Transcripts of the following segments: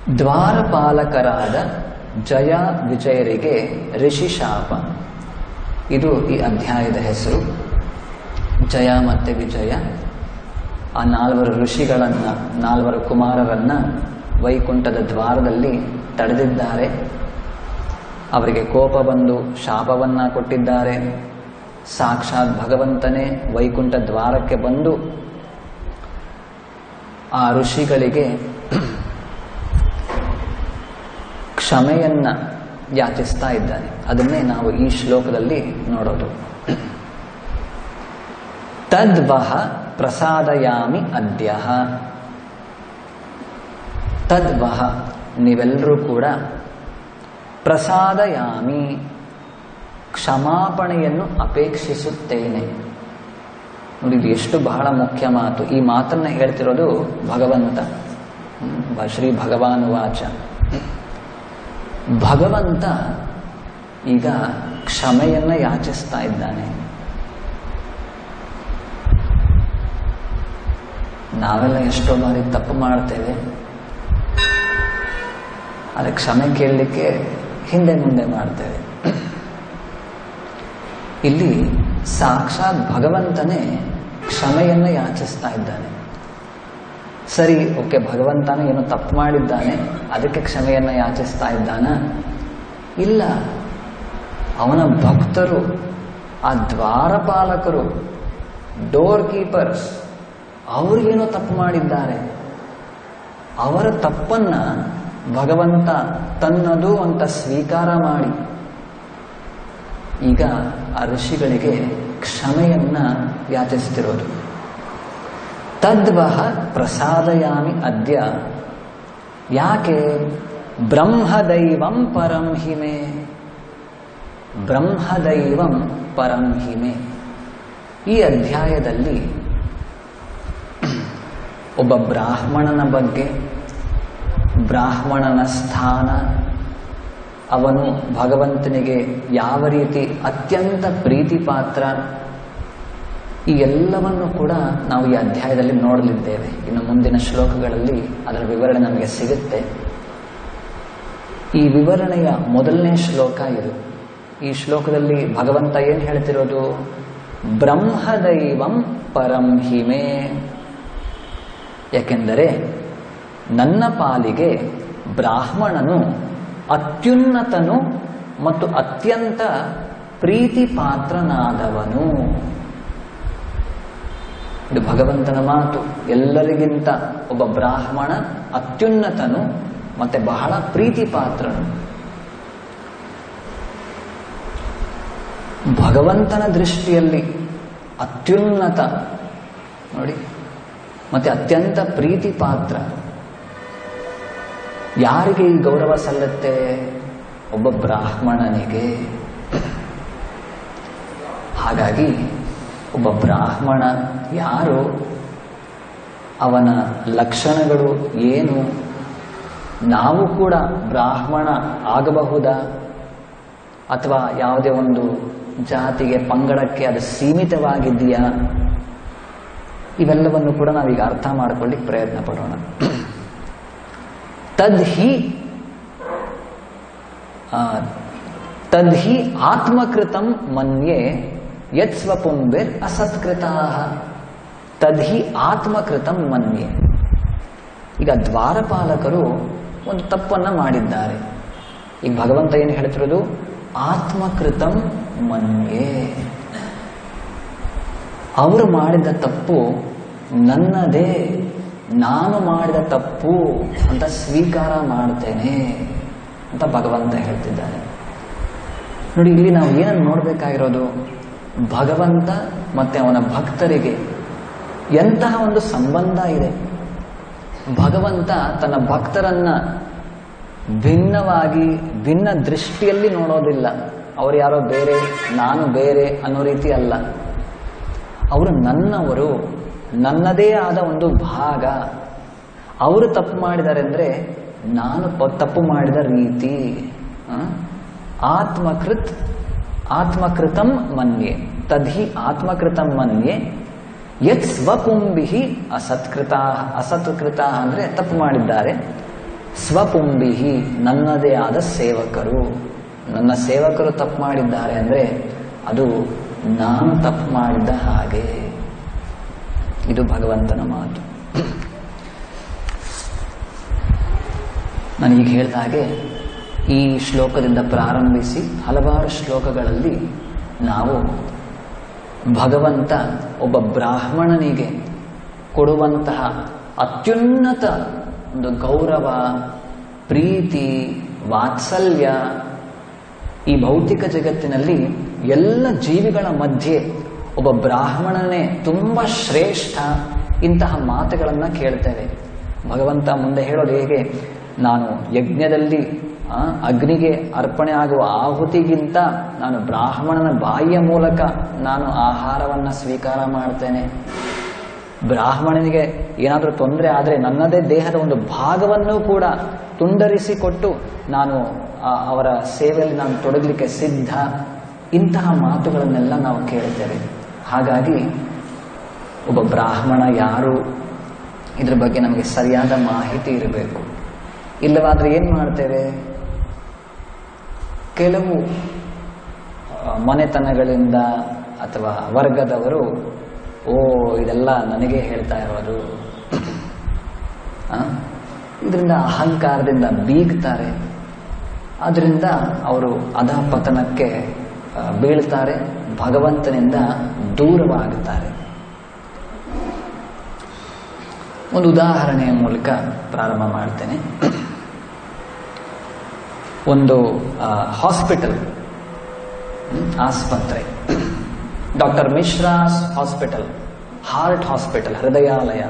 ದ್ವಾರಪಾಲಕರಾದ ಜಯ ವಿಜಯರಿಗೆ ಋಷಿ ಶಾಪ ಇದು ಈ ಅಧ್ಯಾಯದ ಹೆಸರು ಜಯ ಮತ್ತೆ ವಿಜಯ ಆ ನಾಲ್ವರು ಋಷಿಗಳನ್ನ ನಾಲ್ವರು ಕುಮಾರರನ್ನ ವೈಕುಂಠದ ದ್ವಾರದಲ್ಲಿ ತಡೆದಿದ್ದಾರೆ ಅವರಿಗೆ ಕೋಪ ಬಂದು ಶಾಪವನ್ನ ಕೊಟ್ಟಿದ್ದಾರೆ ಸಾಕ್ಷಾತ್ ಭಗವಂತನೇ ವೈಕುಂಠ ದ್ವಾರಕ್ಕೆ ಬಂದು ಆ ಋಷಿಗಳಿಗೆ ಕ್ಷಮೆಯನ್ನ ಯಾಚಿಸ್ತಾ ಇದ್ದಾನೆ ಅದನ್ನೇ ನಾವು ಈ ಶ್ಲೋಕದಲ್ಲಿ ನೋಡೋದು ತದ್ವಹ ಪ್ರಸಾದಯಾಮಿ ಅದ್ಯ ತದ್ವಹ ನೀವೆಲ್ಲರೂ ಕೂಡ ಪ್ರಸಾದಯಾಮಿ ಕ್ಷಮಾಪಣೆಯನ್ನು ಅಪೇಕ್ಷಿಸುತ್ತೇನೆ ನೋಡಿ ಇದು ಎಷ್ಟು ಬಹಳ ಮುಖ್ಯ ಮಾತು ಈ ಮಾತನ್ನ ಹೇಳ್ತಿರೋದು ಭಗವಂತ ಹ್ಮ್, ಶ್ರೀ ಭಗವಾನ್ ವಾಚ ಭಗವಂತ ಈಗ ಕ್ಷಮೆಯನ್ನ ಯಾಚಿಸ್ತಾ ಇದ್ದಾನೆ ನಾವೆಲ್ಲ ಎಷ್ಟೋ ಬಾರಿ ತಪ್ಪು ಮಾಡ್ತೇವೆ ಆದರೆ ಕ್ಷಮೆ ಕೇಳಲಿಕ್ಕೆ ಹಿಂದೆ ಮುಂದೆ ಮಾಡ್ತೇವೆ ಇಲ್ಲಿ ಸಾಕ್ಷಾತ್ ಭಗವಂತನೇ ಕ್ಷಮೆಯನ್ನ ಯಾಚಿಸ್ತಾ ಇದ್ದಾನೆ ಸರಿ ಓಕೆ ಭಗವಂತನು ಏನೋ ತಪ್ಪು ಮಾಡಿದ್ದಾನೆ ಅದಕ್ಕೆ ಕ್ಷಮೆಯನ್ನ ಯಾಚಿಸ್ತಾ ಇದ್ದಾನ ಇಲ್ಲ ಅವನ ಭಕ್ತರು ಆ ದ್ವಾರಪಾಲಕರು ಡೋರ್ ಕೀಪರ್ಸ್ ಅವ್ರಿಗೇನೋ ತಪ್ಪು ಮಾಡಿದ್ದಾರೆ ಅವರ ತಪ್ಪನ್ನ ಭಗವಂತ ತನ್ನದು ಅಂತ ಸ್ವೀಕಾರ ಮಾಡಿ ಈಗ ಆ ಋಷಿಗಳಿಗೆ ಕ್ಷಮೆಯನ್ನ ಯಾಚಿಸ್ತಿರೋದು ತದ್ವಹ ಪ್ರಸಾದಯಾಮಿ ಅದ್ಯ ಯಾಕೆ ಬ್ರಹ್ಮದೈವಂ ಪರಂ ಹಿಮೆ ಬ್ರಹ್ಮದೈವಂ ಪರಂ ಹಿಮೆ ಈ ಅಧ್ಯಾಯದಲ್ಲಿ ಒಬ್ಬ ಬ್ರಾಹ್ಮಣನ ಬಗ್ಗೆ ಬ್ರಾಹ್ಮಣನ ಸ್ಥಾನ ಅವನು ಭಗವಂತನಿಗೆ ಯಾವ ರೀತಿ ಅತ್ಯಂತ ಪ್ರೀತಿ ಪಾತ್ರ ಈ ಎಲ್ಲವನ್ನು ಕೂಡ ನಾವು ಈ ಅಧ್ಯಾಯದಲ್ಲಿ ನೋಡಲಿದ್ದೇವೆ ಇನ್ನು ಮುಂದಿನ ಶ್ಲೋಕಗಳಲ್ಲಿ ಅದರ ವಿವರಣೆ ನಮಗೆ ಸಿಗುತ್ತೆ ಈ ವಿವರಣೆಯ ಮೊದಲನೇ ಶ್ಲೋಕ ಇದು ಈ ಶ್ಲೋಕದಲ್ಲಿ ಭಗವಂತ ಏನು ಹೇಳ್ತಿರೋದು ಬ್ರಹ್ಮದೈವಂ ಪರಂ ಹಿಮೆ ಯಾಕೆಂದರೆ ನನ್ನ ಪಾಲಿಗೆ ಬ್ರಾಹ್ಮಣನು ಅತ್ಯುನ್ನತನು ಮತ್ತು ಅತ್ಯಂತ ಪ್ರೀತಿ ಪಾತ್ರನಾದವನು ಇದು ಭಗವಂತನ ಮಾತು ಎಲ್ಲರಿಗಿಂತ ಒಬ್ಬ ಬ್ರಾಹ್ಮಣ ಅತ್ಯುನ್ನತನು ಮತ್ತೆ ಬಹಳ ಪ್ರೀತಿ ಪಾತ್ರನು ಭಗವಂತನ ದೃಷ್ಟಿಯಲ್ಲಿ ಅತ್ಯುನ್ನತ ನೋಡಿ ಮತ್ತೆ ಅತ್ಯಂತ ಪ್ರೀತಿ ಪಾತ್ರ ಯಾರಿಗೆ ಈ ಗೌರವ ಸಲ್ಲುತ್ತೆ ಒಬ್ಬ ಬ್ರಾಹ್ಮಣನಿಗೆ ಹಾಗಾಗಿ ಒಬ್ಬ ಬ್ರಾಹ್ಮಣ ಯಾರು ಅವನ ಲಕ್ಷಣಗಳು ಏನು ನಾವು ಕೂಡ ಬ್ರಾಹ್ಮಣ ಆಗಬಹುದಾ ಅಥವಾ ಯಾವುದೇ ಒಂದು ಜಾತಿಗೆ ಪಂಗಡಕ್ಕೆ ಅದು ಸೀಮಿತವಾಗಿದೆಯಾ ಇವೆಲ್ಲವನ್ನು ಕೂಡ ನಾವೀಗ ಅರ್ಥ ಮಾಡ್ಕೊಳ್ಳಿಕ್ಕೆ ಪ್ರಯತ್ನ ಪಡೋಣ ತದ್ಹಿ ಆ, ತದ್ಹಿ ಆತ್ಮಕೃತಂ ಮನ್ಯೆ ಯತ್ ಸ್ವಪುಂಬಿರ್ ಅಸತ್ಕೃತಾ ತದ್ಹಿ ಆತ್ಮಕೃತಂ ಮನ್ಯೆ ಈಗ ದ್ವಾರಪಾಲಕರು ಒಂದು ತಪ್ಪನ್ನ ಮಾಡಿದ್ದಾರೆ ಈಗ ಭಗವಂತ ಏನು ಹೇಳ್ತಿರೋದು ಆತ್ಮಕೃತಂ ಮನ್ಯೆ ಅವರು ಮಾಡಿದ ತಪ್ಪು ನನ್ನದೇ ನಾನು ಮಾಡಿದ ತಪ್ಪು ಅಂತ ಸ್ವೀಕಾರ ಮಾಡ್ತೇನೆ ಅಂತ ಭಗವಂತ ಹೇಳ್ತಿದ್ದಾನೆ ನೋಡಿ ಇಲ್ಲಿ ನಾವು ಏನನ್ನು ನೋಡಬೇಕಾಗಿರೋದು ಭಗವಂತ ಮತ್ತೆ ಅವನ ಭಕ್ತರಿಗೆ ಎಂತಹ ಒಂದು ಸಂಬಂಧ ಇದೆ ಭಗವಂತ ತನ್ನ ಭಕ್ತರನ್ನ ಭಿನ್ನವಾಗಿ ಭಿನ್ನ ದೃಷ್ಟಿಯಲ್ಲಿ ನೋಡೋದಿಲ್ಲ ಅವ್ರು ಯಾರೋ ಬೇರೆ ನಾನು ಬೇರೆ ಅನ್ನೋ ರೀತಿ ಅಲ್ಲ ಅವರು ನನ್ನವರು ನನ್ನದೇ ಆದ ಒಂದು ಭಾಗ ಅವರು ತಪ್ಪು ಮಾಡಿದ್ದಾರೆ ಅಂದ್ರೆ ನಾನು ಪ- ತಪ್ಪು ಮಾಡಿದ ರೀತಿ ಆ? ಆತ್ಮಕೃತ್ ಆತ್ಮಕೃತಂ ಮನ್ಯೆ ತದ್ಹಿ ಆತ್ಮಕೃತಂ ಮನ್ಯೆ ಯತ್ ಸ್ವಕುಂಭಿ ಅಸತ್ಕೃತ ಅಸತ್ಕೃತ ಅಂದ್ರೆ ತಪ್ಪು ಮಾಡಿದ್ದಾರೆ ಸ್ವಪುಂಬಿಹಿ ನನ್ನದೇ ಆದ ಸೇವಕರು ನನ್ನ ಸೇವಕರು ತಪ್ಪು ಮಾಡಿದ್ದಾರೆ ಅಂದರೆ ಅದು ನಾನು ತಪ್ಪು ಮಾಡಿದ ಹಾಗೆ ಇದು ಭಗವಂತನ ಮಾತು ನಾನೀಗ ಹೇಳಿದ ಹಾಗೆ ಈ ಶ್ಲೋಕದಿಂದ ಪ್ರಾರಂಭಿಸಿ ಹಲವಾರು ಶ್ಲೋಕಗಳಲ್ಲಿ ನಾವು ಭಗವಂತ ಒಬ್ಬ ಬ್ರಾಹ್ಮಣನಿಗೆ ಕೊಡುವಂತಹ ಅತ್ಯುನ್ನತ ಒಂದು ಗೌರವ ಪ್ರೀತಿ ವಾತ್ಸಲ್ಯ ಈ ಭೌತಿಕ ಜಗತ್ತಿನಲ್ಲಿ ಎಲ್ಲ ಜೀವಿಗಳ ಮಧ್ಯೆ ಒಬ್ಬ ಬ್ರಾಹ್ಮಣನೇ ತುಂಬ ಶ್ರೇಷ್ಠ ಇಂತಹ ಮಾತುಗಳನ್ನು ಕೇಳ್ತೇವೆ ಭಗವಂತ ಮುಂದೆ ಹೇಳೋದು ಹೇಗೆ ನಾನು ಯಜ್ಞದಲ್ಲಿ ಆ, ಅಗ್ನಿಗೆ ಅರ್ಪಣೆ ಆಗುವ ಆಹುತಿಗಿಂತ ನಾನು ಬ್ರಾಹ್ಮಣನ ಬಾಯಿಯ ಮೂಲಕ ನಾನು ಆಹಾರವನ್ನು ಸ್ವೀಕಾರ ಮಾಡ್ತೇನೆ ಬ್ರಾಹ್ಮಣನಿಗೆ ಏನಾದರೂ ತೊಂದರೆ ಆದರೆ ನನ್ನದೇ ದೇಹದ ಒಂದು ಭಾಗವನ್ನು ಕೂಡ ತುಂಡರಿಸಿಕೊಟ್ಟು ನಾನು ಆ, ಅವರ ಸೇವೆಯಲ್ಲಿ ನಾನು ತೊಡಗಲಿಕ್ಕೆ ಸಿದ್ಧ ಇಂತಹ ಮಾತುಗಳನ್ನೆಲ್ಲ ನಾವು ಕೇಳ್ತೇವೆ ಹಾಗಾಗಿ ಒಬ್ಬ ಬ್ರಾಹ್ಮಣ ಯಾರು ಇದ್ರ ಬಗ್ಗೆ ನಮಗೆ ಸರಿಯಾದ ಮಾಹಿತಿ ಇರಬೇಕು ಇಲ್ಲವಾದ್ರೆ ಏನು ಮಾಡ್ತೇವೆ ಕೆಲವು ಆ, ಮನೆತನಗಳಿಂದ ಅಥವಾ ವರ್ಗದವರು ಓ ಇದೆಲ್ಲ ನನಗೆ ಹೇಳ್ತಾ ಇರೋದು ಇದರಿಂದ ಅಹಂಕಾರದಿಂದ ಬೀಗ್ತಾರೆ ಅದರಿಂದ ಅವರು ಅಧಪತನಕ್ಕೆ ಆ, ಬೀಳ್ತಾರೆ ಭಗವಂತನಿಂದ ದೂರವಾಗುತ್ತಾರೆ ಒಂದು ಉದಾಹರಣೆಯ ಮೂಲಕ ಪ್ರಾರಂಭ ಮಾಡ್ತೇನೆ ಒಂದು ಹಾಸ್ಪಿಟಲ್ ಆಸ್ಪತ್ರೆ doctor Mishra's hospital heart hospital ಹೃದಯಾಲಯ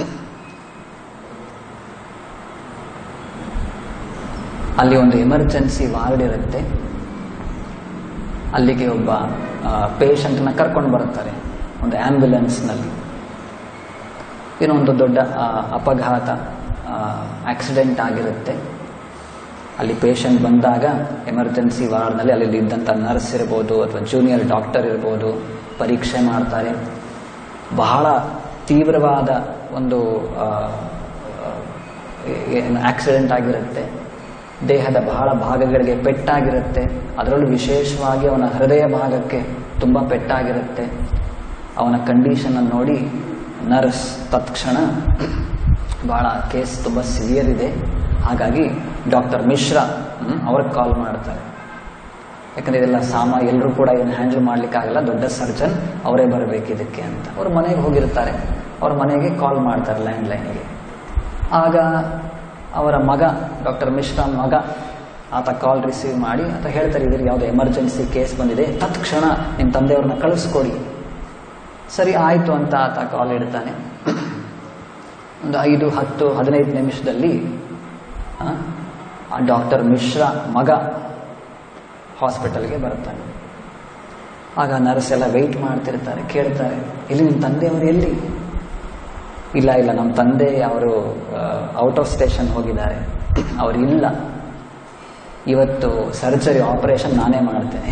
ಅಲ್ಲಿ ಒಂದು ಎಮರ್ಜೆನ್ಸಿ ವಾರ್ಡ್ ಇರುತ್ತೆ ಅಲ್ಲಿಗೆ ಒಬ್ಬ ಪೇಷಂಟ್ನ ಕರ್ಕೊಂಡು ಬರುತ್ತಾರೆ ಒಂದು ಆಂಬ್ಯುಲೆನ್ಸ್ನಲ್ಲಿ ಏನೋ ಒಂದು ದೊಡ್ಡ ಆ, ಅಪಘಾತ ಆಕ್ಸಿಡೆಂಟ್ ಆಗಿರುತ್ತೆ ಅಲ್ಲಿ ಪೇಷಂಟ್ ಬಂದಾಗ ಎಮರ್ಜೆನ್ಸಿ ವಾರ್ಡ್ನಲ್ಲಿ ಅಲ್ಲಿ ಇದ್ದಂಥ ನರ್ಸ್ ಇರ್ಬೋದು ಅಥವಾ ಜೂನಿಯರ್ ಡಾಕ್ಟರ್ ಇರ್ಬೋದು ಪರೀಕ್ಷೆ ಮಾಡ್ತಾರೆ ಬಹಳ ತೀವ್ರವಾದ ಒಂದು ಆಕ್ಸಿಡೆಂಟ್ ಆಗಿರುತ್ತೆ ದೇಹದ ಬಹಳ ಭಾಗಗಳಿಗೆ ಪೆಟ್ಟಾಗಿರುತ್ತೆ ಅದರಲ್ಲೂ ವಿಶೇಷವಾಗಿ ಅವನ ಹೃದಯ ಭಾಗಕ್ಕೆ ತುಂಬ ಪೆಟ್ಟಾಗಿರುತ್ತೆ ಅವನ ಕಂಡೀಷನ್ ನೋಡಿ ನರ್ಸ್ ತತ್ಕ್ಷಣ ಬಹಳ ಕೇಸ್ ತುಂಬ ಸಿವಿಯರ್ ಇದೆ ಹಾಗಾಗಿ ಡಾಕ್ಟರ್ ಮಿಶ್ರಾ ಅವ್ರಿಗೆ ಕಾಲ್ ಮಾಡ್ತಾರೆ ಯಾಕಂದ್ರೆ ಇದೆಲ್ಲ ಸಾಮ ಎಲ್ಲರೂ ಕೂಡ ಏನು ಹ್ಯಾಂಡಲ್ ಮಾಡ್ಲಿಕ್ಕಾಗಲ್ಲ ದೊಡ್ಡ ಸರ್ಜನ್ ಅವರೇ ಬರಬೇಕು ಇದಕ್ಕೆ ಅಂತ ಅವ್ರ ಮನೆಗೆ ಹೋಗಿರ್ತಾರೆ ಅವ್ರ ಮನೆಗೆ ಕಾಲ್ ಮಾಡ್ತಾರೆ ಲ್ಯಾಂಡ್ ಲೈನ್ಗೆ ಆಗ ಅವರ ಮಗ ಡಾಕ್ಟರ್ ಮಿಶ್ರಾ ಮಗ ಆತ ಕಾಲ್ ರಿಸೀವ್ ಮಾಡಿ ಆತ ಹೇಳ್ತಾರೆ ಇದ್ರಿಗೆ ಯಾವುದೋ ಎಮರ್ಜೆನ್ಸಿ ಕೇಸ್ ಬಂದಿದೆ ತತ್ಕ್ಷಣ ನಿಮ್ಮ ತಂದೆಯವ್ರನ್ನ ಕಳಿಸ್ಕೊಡಿ ಸರಿ ಆಯಿತು ಅಂತ ಆತ ಕಾಲ್ ಇಡ್ತಾನೆ ಒಂದು ಐದು ಹತ್ತು ಹದಿನೈದು ನಿಮಿಷದಲ್ಲಿ ಆ, ಆ ಡಾಕ್ಟರ್ ಮಿಶ್ರಾ ಮಗ ಹಾಸ್ಪಿಟಲ್ಗೆ ಬರ್ತಾನೆ ಆಗ ನರ್ಸ್ ಎಲ್ಲ ವೆಯ್ಟ್ ಮಾಡ್ತಿರ್ತಾರೆ ಕೇಳ್ತಾರೆ ಎಲ್ಲಿ ನಿಮ್ಮ ತಂದೆಯವರು ಎಲ್ಲಿ ಇಲ್ಲ ಇಲ್ಲ ನಮ್ಮ ತಂದೆ ಅವರು ಔಟ್ ಆಫ್ ಸ್ಟೇಷನ್ ಹೋಗಿದ್ದಾರೆ ಅವರು ಇಲ್ಲ ಇವತ್ತು ಸರ್ಜರಿ ಆಪರೇಷನ್ ನಾನೇ ಮಾಡ್ತೇನೆ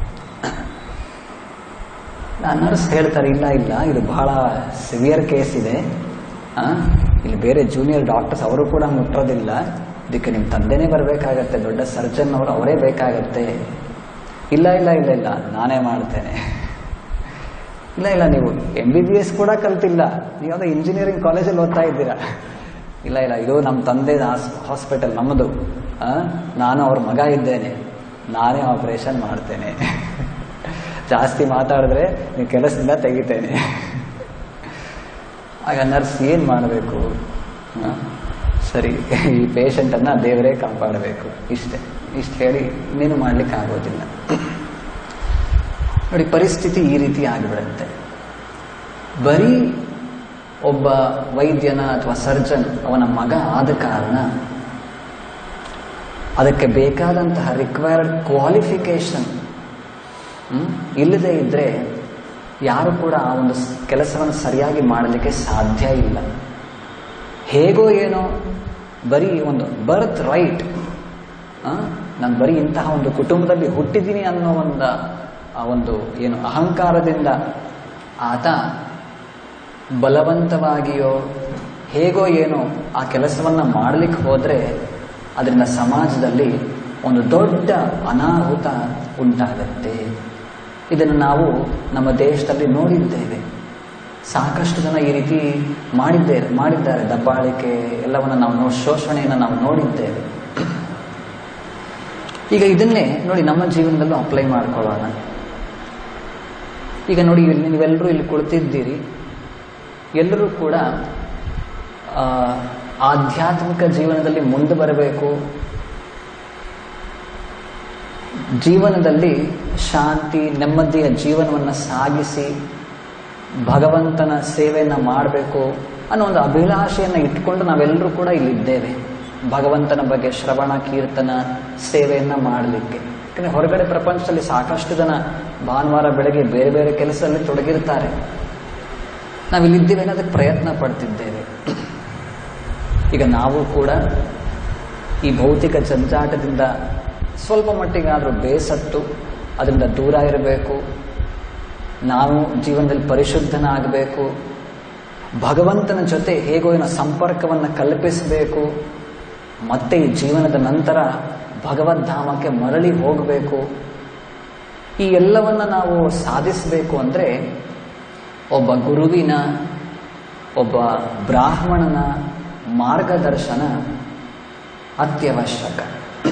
ನರ್ಸ್ ಹೇಳ್ತಾರೆ ಇಲ್ಲ ಇಲ್ಲ ಇದು ಬಹಳ ಸಿವಿಯರ್ ಕೇಸ್ ಇದೆ ಆ, ಇಲ್ಲಿ ಬೇರೆ ಜೂನಿಯರ್ ಡಾಕ್ಟರ್ಸ್ ಅವರು ಕೂಡ ಮುಟ್ಟೋದಿಲ್ಲ ಇದಕ್ಕೆ ನಿಮ್ಮ ತಂದೆನೇ ಬರಬೇಕಾಗತ್ತೆ ದೊಡ್ಡ ಸರ್ಜನ್ ಅವರು ಅವರೇ ಬೇಕಾಗತ್ತೆ ಇಲ್ಲ ಇಲ್ಲ ಇಲ್ಲ ಇಲ್ಲ ನಾನೇ ಮಾಡ್ತೇನೆ ಇಲ್ಲ ಇಲ್ಲ ನೀವು ಎಂ ಬಿ ಬಿ ಎಸ್ ಕೂಡ ಕಲ್ತಿಲ್ಲ ನೀವು ಯಾವುದೋ ಇಂಜಿನಿಯರಿಂಗ್ ಕಾಲೇಜಲ್ಲಿ ಓದ್ತಾ ಇದ್ದೀರಾ ಇಲ್ಲ ಇಲ್ಲ ಇದು ನಮ್ಮ ತಂದೆ ಹಾಸ್ಪಿಟಲ್ ನಮ್ಮದು ಆ, ನಾನು ಅವ್ರ ಮಗ ಇದ್ದೇನೆ ನಾನೇ ಆಪರೇಷನ್ ಮಾಡ್ತೇನೆ ಜಾಸ್ತಿ ಮಾತಾಡಿದ್ರೆ ನೀವು ಕೆಲಸದಿಂದ ತೆಗಿತೇನೆ ಆಗ ನರ್ಸ್ ಏನು ಮಾಡಬೇಕು ಸರಿ ಈ ಪೇಷಂಟನ್ನು ದೇವರೇ ಕಾಪಾಡಬೇಕು ಇಷ್ಟೇ ಇಷ್ಟು ಹೇಳಿ ಇನ್ನೇನು ಮಾಡ್ಲಿಕ್ಕೆ ಆಗೋದಿಲ್ಲ ನೋಡಿ ಪರಿಸ್ಥಿತಿ ಈ ರೀತಿ ಆಗಿಬಿಡುತ್ತೆ ಬರೀ ಒಬ್ಬ ವೈದ್ಯನ ಅಥವಾ ಸರ್ಜನ್ ಅವನ ಮಗ ಆದ ಕಾರಣ ಅದಕ್ಕೆ ಬೇಕಾದಂತಹ ರಿಕ್ವೈರ್ಡ್ ಕ್ವಾಲಿಫಿಕೇಶನ್ ಇಲ್ಲದೆ ಇದ್ರೆ ಯಾರು ಕೂಡ ಆ ಒಂದು ಸ್- ಕೆಲಸವನ್ನು ಸರಿಯಾಗಿ ಮಾಡಲಿಕ್ಕೆ ಸಾಧ್ಯ ಇಲ್ಲ ಹೇಗೋ ಏನೋ ಬರೀ ಒಂದು ಬರ್ತ್ ರೈಟ್ ನಾನು ಬರೀ ಇಂತಹ ಒಂದು ಕುಟುಂಬದಲ್ಲಿ ಹುಟ್ಟಿದ್ದೀನಿ ಅನ್ನೋ ಒಂದು ಆ ಒಂದು ಏನು ಅಹಂಕಾರದಿಂದ ಆತ ಬಲವಂತವಾಗಿಯೋ ಹೇಗೋ ಏನೋ ಆ ಕೆಲಸವನ್ನು ಮಾಡಲಿಕ್ಕೆ ಹೋದರೆ ಅದರಿಂದ ಸಮಾಜದಲ್ಲಿ ಒಂದು ದೊಡ್ಡ ಅನಾಹುತ ಉಂಟಾಗತ್ತೆ ಇದನ್ನು ನಾವು ನಮ್ಮ ದೇಶದಲ್ಲಿ ನೋಡಿದ್ದೇವೆ ಸಾಕಷ್ಟು ಜನ ಈ ರೀತಿ ಮಾಡಿದ್ದೇವೆ ಮಾಡಿದ್ದಾರೆ ದಬ್ಬಾಳಿಕೆ ಎಲ್ಲವನ್ನು ನಾವು ನೋ ಶೋಷಣೆಯನ್ನು ನಾವು ನೋಡಿದ್ದೇವೆ ಈಗ ಇದನ್ನೇ ನೋಡಿ ನಮ್ಮ ಜೀವನದಲ್ಲೂ ಅಪ್ಲೈ ಮಾಡ್ಕೊಳ್ಳೋಣ ಈಗ ನೋಡಿ ಇಲ್ಲಿ ನೀವೆಲ್ಲರೂ ಇಲ್ಲಿ ಕುಳಿತಿದ್ದೀರಿ ಎಲ್ಲರೂ ಕೂಡ ಆ, ಆಧ್ಯಾತ್ಮಿಕ ಜೀವನದಲ್ಲಿ ಮುಂದೆ ಬರಬೇಕು ಜೀವನದಲ್ಲಿ ಶಾಂತಿ ನೆಮ್ಮದಿಯ ಜೀವನವನ್ನು ಸಾಗಿಸಿ ಭಗವಂತನ ಸೇವೆಯನ್ನು ಮಾಡಬೇಕು ಅನ್ನೋ ಒಂದು ಅಭಿಲಾಷೆಯನ್ನು ಇಟ್ಕೊಂಡು ನಾವೆಲ್ಲರೂ ಕೂಡ ಇಲ್ಲಿದ್ದೇವೆ ಭಗವಂತನ ಬಗ್ಗೆ ಶ್ರವಣ ಕೀರ್ತನ ಸೇವೆಯನ್ನು ಮಾಡಲಿಕ್ಕೆ ಯಾಕಂದರೆ ಹೊರಗಡೆ ಪ್ರಪಂಚದಲ್ಲಿ ಸಾಕಷ್ಟು ಜನ ಭಾನುವಾರ ಬೆಳಗ್ಗೆ ಬೇರೆ ಬೇರೆ ಕೆಲಸದಲ್ಲಿ ತೊಡಗಿರ್ತಾರೆ ನಾವಿಲ್ಲಿದ್ದೇವೆ ಅನ್ನೋದಕ್ಕೆ ಪ್ರಯತ್ನ ಪಡ್ತಿದ್ದೇವೆ ಈಗ ನಾವು ಕೂಡ ಈ ಭೌತಿಕ ಜಂಜಾಟದಿಂದ ಸ್ವಲ್ಪ ಮಟ್ಟಿಗಾದರೂ ಬೇಸತ್ತು ಅದರಿಂದ ದೂರ ಇರಬೇಕು ನಾವು ಜೀವನದಲ್ಲಿ ಪರಿಶುದ್ಧನಾಗಬೇಕು ಭಗವಂತನ ಜೊತೆ ಹೇಗೋ ಏನೋ ಸಂಪರ್ಕವನ್ನು ಕಲ್ಪಿಸಬೇಕು ಮತ್ತೆ ಈ ಜೀವನದ ನಂತರ ಭಗವದ್ಧಾಮಕ್ಕೆ ಮರಳಿ ಹೋಗಬೇಕು ಈ ಎಲ್ಲವನ್ನ ನಾವು ಸಾಧಿಸಬೇಕು ಅಂದರೆ ಒಬ್ಬ ಗುರುವಿನ ಒಬ್ಬ ಬ್ರಾಹ್ಮಣನ ಮಾರ್ಗದರ್ಶನ ಅತ್ಯವಶ್ಯಕ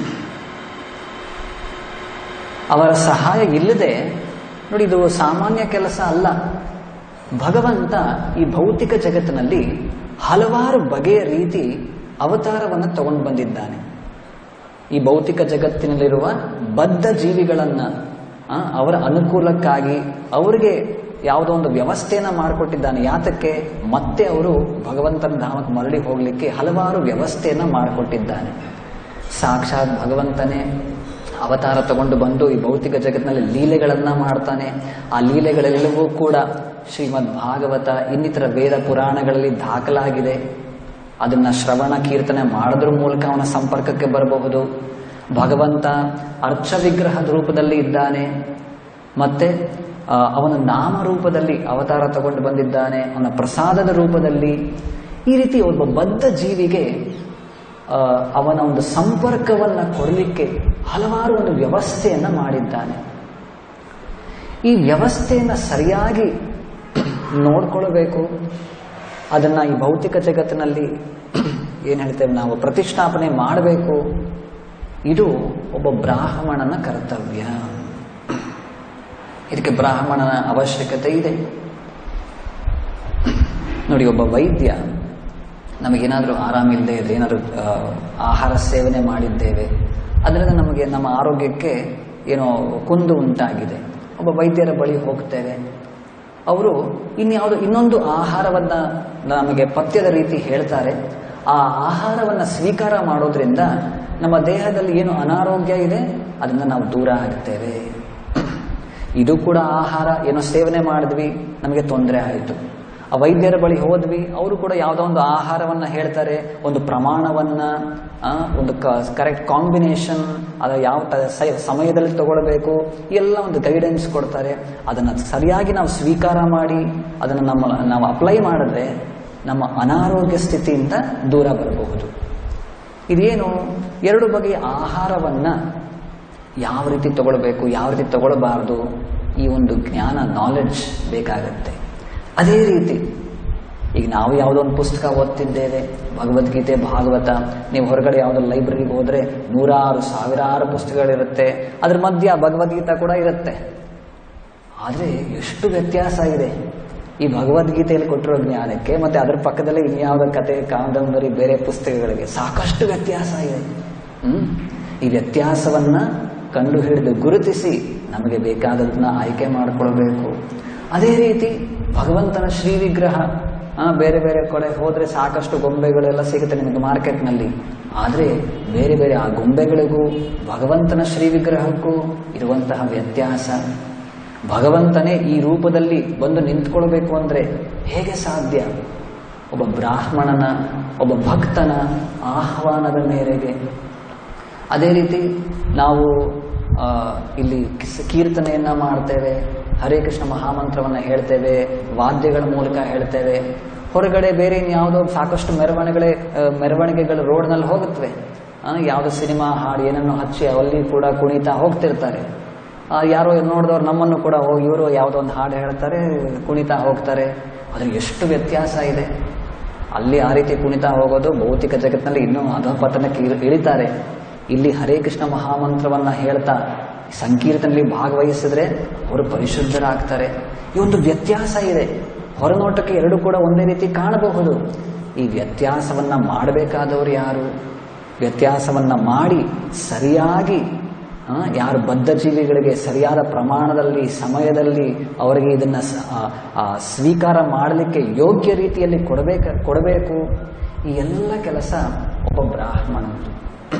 ಅವರ ಸಹಾಯ ಇಲ್ಲದೆ ನೋಡಿ ಇದು ಸಾಮಾನ್ಯ ಕೆಲಸ ಅಲ್ಲ ಭಗವಂತ ಈ ಭೌತಿಕ ಜಗತ್ತಿನಲ್ಲಿ ಹಲವಾರು ಬಗೆಯ ರೀತಿ ಅವತಾರವನ್ನು ತಗೊಂಡು ಬಂದಿದ್ದಾನೆ ಈ ಭೌತಿಕ ಜಗತ್ತಿನಲ್ಲಿರುವ ಬದ್ಧ ಜೀವಿಗಳನ್ನ ಆ, ಅವರ ಅನುಕೂಲಕ್ಕಾಗಿ ಅವರಿಗೆ ಯಾವುದೋ ಒಂದು ವ್ಯವಸ್ಥೆಯನ್ನ ಮಾಡಿಕೊಟ್ಟಿದ್ದಾನೆ ಯಾತಕ್ಕೆ ಮತ್ತೆ ಅವರು ಭಗವಂತನ ಧಾಮಕ್ಕೆ ಮರಳಿ ಹೋಗಲಿಕ್ಕೆ ಹಲವಾರು ವ್ಯವಸ್ಥೆಯನ್ನ ಮಾಡಿಕೊಟ್ಟಿದ್ದಾನೆ ಸಾಕ್ಷಾತ್ ಭಗವಂತನೇ ಅವತಾರ ತಗೊಂಡು ಬಂದು ಈ ಭೌತಿಕ ಜಗತ್ತಿನಲ್ಲಿ ಲೀಲೆಗಳನ್ನ ಮಾಡ್ತಾನೆ ಆ ಲೀಲೆಗಳೆಲ್ಲವೂ ಕೂಡ ಶ್ರೀಮದ್ ಭಾಗವತ ಇನ್ನಿತರ ವೇದ ಪುರಾಣಗಳಲ್ಲಿ ದಾಖಲಾಗಿದೆ ಅದನ್ನ ಶ್ರವಣ ಕೀರ್ತನೆ ಮಾಡೋದ್ರ ಮೂಲಕ ಅವನ ಸಂಪರ್ಕಕ್ಕೆ ಬರಬಹುದು ಭಗವಂತ ಅರ್ಚ ವಿಗ್ರಹದ ರೂಪದಲ್ಲಿ ಇದ್ದಾನೆ ಮತ್ತೆ ಆ, ಅವನ ನಾಮ ರೂಪದಲ್ಲಿ ಅವತಾರ ತಗೊಂಡು ಬಂದಿದ್ದಾನೆ ಅವನ ಪ್ರಸಾದದ ರೂಪದಲ್ಲಿ ಈ ರೀತಿ ಒಬ್ಬ ಬದ್ಧ ಜೀವಿಗೆ ಆ, ಅವನ ಒಂದು ಸಂಪರ್ಕವನ್ನು ಕೊಡಲಿಕ್ಕೆ ಹಲವಾರು ಒಂದು ವ್ಯವಸ್ಥೆಯನ್ನ ಮಾಡಿದ್ದಾನೆ ಈ ವ್ಯವಸ್ಥೆಯನ್ನು ಸರಿಯಾಗಿ ನೋಡ್ಕೊಳ್ಬೇಕು ಅದನ್ನ ಈ ಭೌತಿಕ ಜಗತ್ತಿನಲ್ಲಿ ಏನು ಹೇಳ್ತೇವೆ ನಾವು ಪ್ರತಿಷ್ಠಾಪನೆ ಮಾಡಬೇಕು ಇದು ಒಬ್ಬ ಬ್ರಾಹ್ಮಣನ ಕರ್ತವ್ಯ ಇದಕ್ಕೆ ಬ್ರಾಹ್ಮಣನ ಅವಶ್ಯಕತೆ ಇದೆ ನೋಡಿ ಒಬ್ಬ ವೈದ್ಯ ನಮಗೇನಾದರೂ ಆರಾಮಿಲ್ಲದೆ ಇದ್ರೆ ಏನಾದರೂ ಆಹಾರ ಸೇವನೆ ಮಾಡಿದ್ದೇವೆ ಅದರಿಂದ ನಮಗೆ ನಮ್ಮ ಆರೋಗ್ಯಕ್ಕೆ ಏನೋ ಕುಂದು ಉಂಟಾಗಿದೆ ಒಬ್ಬ ವೈದ್ಯರ ಬಳಿ ಹೋಗ್ತೇವೆ ಅವರು ಇನ್ಯಾವುದು ಇನ್ನೊಂದು ಆಹಾರವನ್ನ ನಮಗೆ ಪಥ್ಯದ ರೀತಿ ಹೇಳ್ತಾರೆ ಆ ಆಹಾರವನ್ನು ಸ್ವೀಕಾರ ಮಾಡೋದ್ರಿಂದ ನಮ್ಮ ದೇಹದಲ್ಲಿ ಏನು ಅನಾರೋಗ್ಯ ಇದೆ ಅದರಿಂದ ನಾವು ದೂರ ಆಗ್ತೇವೆ ಇದು ಕೂಡ ಆಹಾರ ಏನೋ ಸೇವನೆ ಮಾಡಿದ್ವಿ ನಮಗೆ ತೊಂದರೆ ಆಯಿತು ಆ ವೈದ್ಯರ ಬಳಿ ಹೋದ್ವಿ ಅವರು ಕೂಡ ಯಾವುದೋ ಒಂದು ಆಹಾರವನ್ನ ಹೇಳ್ತಾರೆ ಒಂದು ಪ್ರಮಾಣವನ್ನ ಆ, ಒಂದು ಕರೆಕ್ಟ್ ಕಾಂಬಿನೇಷನ್ ಅದ ಯಾವ ತ- ಸ- ಸಮಯದಲ್ಲಿ ತಗೊಳ್ಬೇಕು ಎಲ್ಲ ಒಂದು ಗೈಡೆನ್ಸ್ ಕೊಡ್ತಾರೆ ಅದನ್ನು ಸರಿಯಾಗಿ ನಾವು ಸ್ವೀಕಾರ ಮಾಡಿ ಅದನ್ನು ನಮ್ಮ ನಾವು ಅಪ್ಲೈ ಮಾಡಿದ್ರೆ ನಮ್ಮ ಅನಾರೋಗ್ಯ ಸ್ಥಿತಿಯಿಂದ ದೂರ ಬರಬಹುದು ಇದೇನು ಎರಡು ಬಗೆಯ ಆಹಾರವನ್ನ ಯಾವ ರೀತಿ ತಗೊಳ್ಬೇಕು ಯಾವ ರೀತಿ ತಗೊಳ್ಬಾರ್ದು ಈ ಒಂದು ಜ್ಞಾನ ನಾಲೆಡ್ಜ್ ಬೇಕಾಗತ್ತೆ ಅದೇ ರೀತಿ ಈಗ ನಾವು ಯಾವುದೋ ಒಂದು ಪುಸ್ತಕ ಓದ್ತಿದ್ದೇವೆ ಭಗವದ್ಗೀತೆ ಭಾಗವತ ನೀವು ಹೊರಗಡೆ ಯಾವುದೋ ಲೈಬ್ರರಿಗೆ ಹೋದ್ರೆ ನೂರಾರು ಸಾವಿರಾರು ಪುಸ್ತಕಗಳಿರುತ್ತೆ ಅದ್ರ ಮಧ್ಯ ಭಗವದ್ಗೀತಾ ಕೂಡ ಇರುತ್ತೆ ಆದರೆ ಎಷ್ಟು ವ್ಯತ್ಯಾಸ ಇದೆ ಈ ಭಗವದ್ಗೀತೆಯಲ್ಲಿ ಕೊಟ್ಟಿರೋ ಜ್ಞಾನಕ್ಕೆ ಮತ್ತೆ ಅದರ ಪಕ್ಕದಲ್ಲಿ ಇನ್ಯಾವುದೋ ಕತೆ ಕಾದಂಬರಿ ಬೇರೆ ಪುಸ್ತಕಗಳಿಗೆ ಸಾಕಷ್ಟು ವ್ಯತ್ಯಾಸ ಇದೆ ಹ್ಮ್ ಈ ವ್ಯತ್ಯಾಸವನ್ನ ಕಂಡು ಹಿಡಿದು ಗುರುತಿಸಿ ನಮಗೆ ಬೇಕಾದದನ್ನ ಆಯ್ಕೆ ಮಾಡಿಕೊಳ್ಬೇಕು ಅದೇ ರೀತಿ ಭಗವಂತನ ಶ್ರೀ ವಿಗ್ರಹ ಆ, ಬೇರೆ ಬೇರೆ ಕಡೆ ಹೋದ್ರೆ ಸಾಕಷ್ಟು ಗೊಂಬೆಗಳೆಲ್ಲ ಸಿಗುತ್ತೆ ನಿಮಗೆ ಮಾರ್ಕೆಟ್ನಲ್ಲಿ ಆದರೆ ಬೇರೆ ಬೇರೆ ಆ ಗೊಂಬೆಗಳಿಗೂ ಭಗವಂತನ ಶ್ರೀ ವಿಗ್ರಹಕ್ಕೂ ಇರುವಂತಹ ವ್ಯತ್ಯಾಸ ಭಗವಂತನೇ ಈ ರೂಪದಲ್ಲಿ ಬಂದು ನಿಂತ್ಕೊಳ್ಬೇಕು ಅಂದ್ರೆ ಹೇಗೆ ಸಾಧ್ಯ ಒಬ್ಬ ಬ್ರಾಹ್ಮಣನ ಒಬ್ಬ ಭಕ್ತನ ಆಹ್ವಾನದ ಮೇರೆಗೆ ಅದೇ ರೀತಿ ನಾವು ಆ, ಇಲ್ಲಿ ಕಿಸ್- ಕೀರ್ತನೆಯನ್ನ ಮಾಡ್ತೇವೆ ಹರೇ ಕೃಷ್ಣ ಮಹಾಮಂತ್ರವನ್ನ ಹೇಳ್ತೇವೆ ವಾದ್ಯಗಳ ಮೂಲಕ ಹೇಳ್ತೇವೆ ಹೊರಗಡೆ ಬೇರೆ ಇನ್ಯಾವುದೋ ಸಾಕಷ್ಟು ಮೆರವಣಿಗೆ ಮೆರವಣಿಗೆಗಳು ರೋಡ್ನಲ್ಲಿ ಹೋಗುತ್ತವೆ ಯಾವುದೋ ಸಿನಿಮಾ ಹಾಡು ಏನನ್ನು ಹಚ್ಚಿ ಅಲ್ಲಿ ಕೂಡ ಕುಣಿತಾ ಹೋಗ್ತಿರ್ತಾರೆ ಆ, ಯಾರೋ ನೋಡಿದವ್ರು ನಮ್ಮನ್ನು ಕೂಡ ಹೋಗಿ ಇವರು ಯಾವುದೋ ಒಂದು ಹಾಡು ಹೇಳ್ತಾರೆ ಕುಣಿತಾ ಹೋಗ್ತಾರೆ ಅದ್ರ ಎಷ್ಟು ವ್ಯತ್ಯಾಸ ಇದೆ ಅಲ್ಲಿ ಆ ರೀತಿ ಕುಣಿತಾ ಹೋಗೋದು ಭೌತಿಕ ಜಗತ್ತಿನಲ್ಲಿ ಇನ್ನೂ ಅಧಪತನಕ್ಕೆ ಇಳಿ- ಇಳಿತಾರೆ ಇಲ್ಲಿ ಹರೇ ಕೃಷ್ಣ ಮಹಾಮಂತ್ರವನ್ನ ಹೇಳ್ತಾ ಸಂಕೀರ್ತನಲ್ಲಿ ಭಾಗವಹಿಸಿದ್ರೆ ಅವರು ಪರಿಶುದ್ಧರಾಗ್ತಾರೆ ಈ ಒಂದು ವ್ಯತ್ಯಾಸ ಇದೆ ಹೊರನೋಟಕ್ಕೆ ಎರಡು ಕೂಡ ಒಂದೇ ರೀತಿ ಕಾಣಬಹುದು ಈ ವ್ಯತ್ಯಾಸವನ್ನ ಮಾಡಬೇಕಾದವರು ಯಾರು ವ್ಯತ್ಯಾಸವನ್ನ ಮಾಡಿ ಸರಿಯಾಗಿ ಆ, ಯಾರು ಬದ್ಧ ಜೀವಿಗಳಿಗೆ ಸರಿಯಾದ ಪ್ರಮಾಣದಲ್ಲಿ ಸಮಯದಲ್ಲಿ ಅವರಿಗೆ ಇದನ್ನ ಸ- ಆ, ಆ, ಸ್ವೀಕಾರ ಮಾಡಲಿಕ್ಕೆ ಯೋಗ್ಯ ರೀತಿಯಲ್ಲಿ ಕೊಡಬೇಕ ಕೊಡಬೇಕು ಈ ಎಲ್ಲ ಕೆಲಸ ಒಬ್ಬ ಬ್ರಾಹ್ಮಣನದು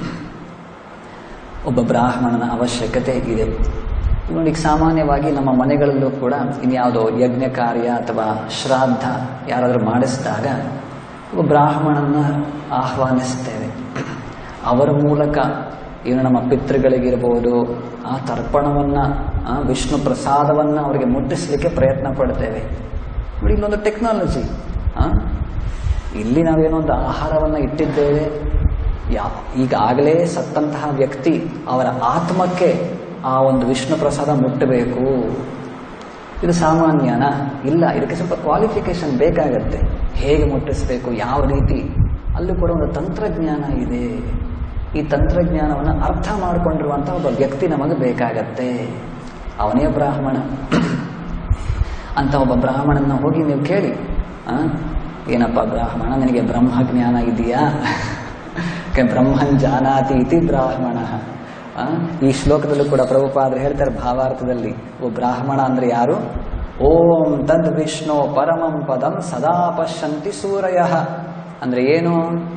ಒಬ್ಬ ಬ್ರಾಹ್ಮಣನ ಅವಶ್ಯಕತೆ ಇದೆ ನೋಡಿ ಈಗ ಸಾಮಾನ್ಯವಾಗಿ ನಮ್ಮ ಮನೆಗಳಲ್ಲೂ ಕೂಡ ಇನ್ಯಾವುದೋ ಯಜ್ಞ ಕಾರ್ಯ ಅಥವಾ ಶ್ರಾದ್ದ ಯಾರಾದರೂ ಮಾಡಿಸಿದಾಗ ಒಬ್ಬ ಬ್ರಾಹ್ಮಣನ ಆಹ್ವಾನಿಸ್ತೇವೆ ಅವರ ಮೂಲಕ ಏನು ನಮ್ಮ ಪಿತೃಗಳಿಗಿರ್ಬೋದು ಆ ತರ್ಪಣವನ್ನ ಆ ವಿಷ್ಣು ಪ್ರಸಾದವನ್ನ ಅವರಿಗೆ ಮುಟ್ಟಿಸ್ಲಿಕ್ಕೆ ಪ್ರಯತ್ನ ಪಡ್ತೇವೆ ನೋಡಿ ಇಲ್ಲೊಂದು ಟೆಕ್ನಾಲಜಿ ಇಲ್ಲಿ ನಾವೇನೋ ಒಂದು ಆಹಾರವನ್ನ ಇಟ್ಟಿದ್ದೇವೆ ಯಾ ಈಗಾಗಲೇ ಸತ್ತಂತಹ ವ್ಯಕ್ತಿ ಅವರ ಆತ್ಮಕ್ಕೆ ಆ ಒಂದು ವಿಷ್ಣು ಪ್ರಸಾದ ಮುಟ್ಟಬೇಕು ಇದು ಸಾಮಾನ್ಯನ ಇಲ್ಲ ಇದಕ್ಕೆ ಸ್ವಲ್ಪ ಕ್ವಾಲಿಫಿಕೇಶನ್ ಬೇಕಾಗತ್ತೆ ಹೇಗೆ ಮುಟ್ಟಿಸಬೇಕು ಯಾವ ರೀತಿ ಅಲ್ಲೂ ಕೂಡ ಒಂದು ತಂತ್ರಜ್ಞಾನ ಇದೆ ಈ ತಂತ್ರಜ್ಞಾನವನ್ನು ಅರ್ಥ ಮಾಡಿಕೊಂಡಿರುವಂತಹ ಒಬ್ಬ ವ್ಯಕ್ತಿ ನಮಗೆ ಬೇಕಾಗತ್ತೆ ಅವನೇ ಬ್ರಾಹ್ಮಣ ಅಂತ ಒಬ್ಬ ಬ್ರಾಹ್ಮಣನ ಹೋಗಿ ನೀವು ಕೇಳಿ ಆ, ಏನಪ್ಪ ಬ್ರಾಹ್ಮಣ ನಿನಗೆ ಬ್ರಹ್ಮಜ್ಞಾನ ಇದೆಯಾ ಕೆ ಬ್ರಹ್ಮನ್ ಜಾನಾತಿ ಇತಿ ಬ್ರಾಹ್ಮಣ ಆ, ಈ ಶ್ಲೋಕದಲ್ಲೂ ಕೂಡ ಪ್ರಭುಪಾದರು ಹೇಳ್ತಾರೆ ಭಾವಾರ್ಥದಲ್ಲಿ ಓ ಬ್ರಾಹ್ಮಣ ಅಂದ್ರೆ ಯಾರು ಓಂ ತದ್ ವಿಷ್ಣು ಪರಮಂ ಪದಂ ಸದಾ ಪಶ್ಯಂತಿ ಸೂರಯ ಅಂದ್ರೆ ಏನು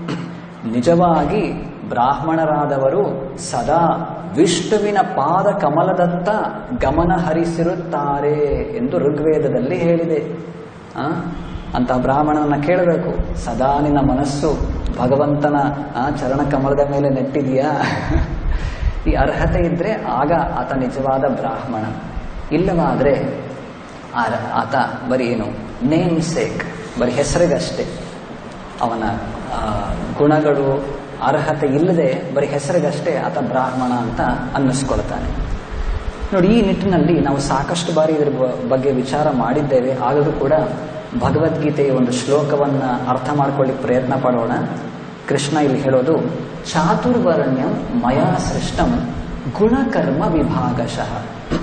ನಿಜವಾಗಿ ಬ್ರಾಹ್ಮಣರಾದವರು ಸದಾ ವಿಷ್ಣುವಿನ ಪಾದ ಕಮಲದತ್ತ ಗಮನ ಹರಿಸಿರುತ್ತಾರೆ ಎಂದು ಋಗ್ವೇದದಲ್ಲಿ ಹೇಳಿದೆ ಆ? ಅಂತಹ ಬ್ರಾಹ್ಮಣನ ಕೇಳಬೇಕು ಸದಾ ನಿನ್ನ ಮನಸ್ಸು ಭಗವಂತನ ಆ ಚರಣ ಕಮಲದ ಮೇಲೆ ನೆಟ್ಟಿದೆಯಾ ಈ ಅರ್ಹತೆ ಇದ್ರೆ ಆಗ ಆತ ನಿಜವಾದ ಬ್ರಾಹ್ಮಣ ಇಲ್ಲವಾದ್ರೆ ಆ- ಆತ ಬರೀ ಏನು ನೇಮ್ ಸೇಕ್ ಬರೀ ಹೆಸರಿಗಷ್ಟೇ ಅವನ ಆ, ಗುಣಗಳು ಅರ್ಹತೆ ಇಲ್ಲದೆ ಬರೀ ಹೆಸರಿಗಷ್ಟೇ ಆತ ಬ್ರಾಹ್ಮಣ ಅಂತ ಅನ್ನಿಸ್ಕೊಳ್ತಾನೆ ನೋಡಿ ಈ ನಿಟ್ಟಿನಲ್ಲಿ ನಾವು ಸಾಕಷ್ಟು ಬಾರಿ ಇದರ ಬ- ಬಗ್ಗೆ ವಿಚಾರ ಮಾಡಿದ್ದೇವೆ ಆದರೂ ಕೂಡ ಭಗವದ್ಗೀತೆಯ ಒಂದು ಶ್ಲೋಕವನ್ನ ಅರ್ಥ ಮಾಡ್ಕೊಳ್ಳಿಕ್ಕೆ ಪ್ರಯತ್ನ ಪಡೋಣ ಕೃಷ್ಣ ಇಲ್ಲಿ ಹೇಳೋದು ಚಾತುರ್ವರ್ಣ್ಯಂ ಮಯಾ ಸೃಷ್ಟಂ ಗುಣಕರ್ಮ ವಿಭಾಗಶಃ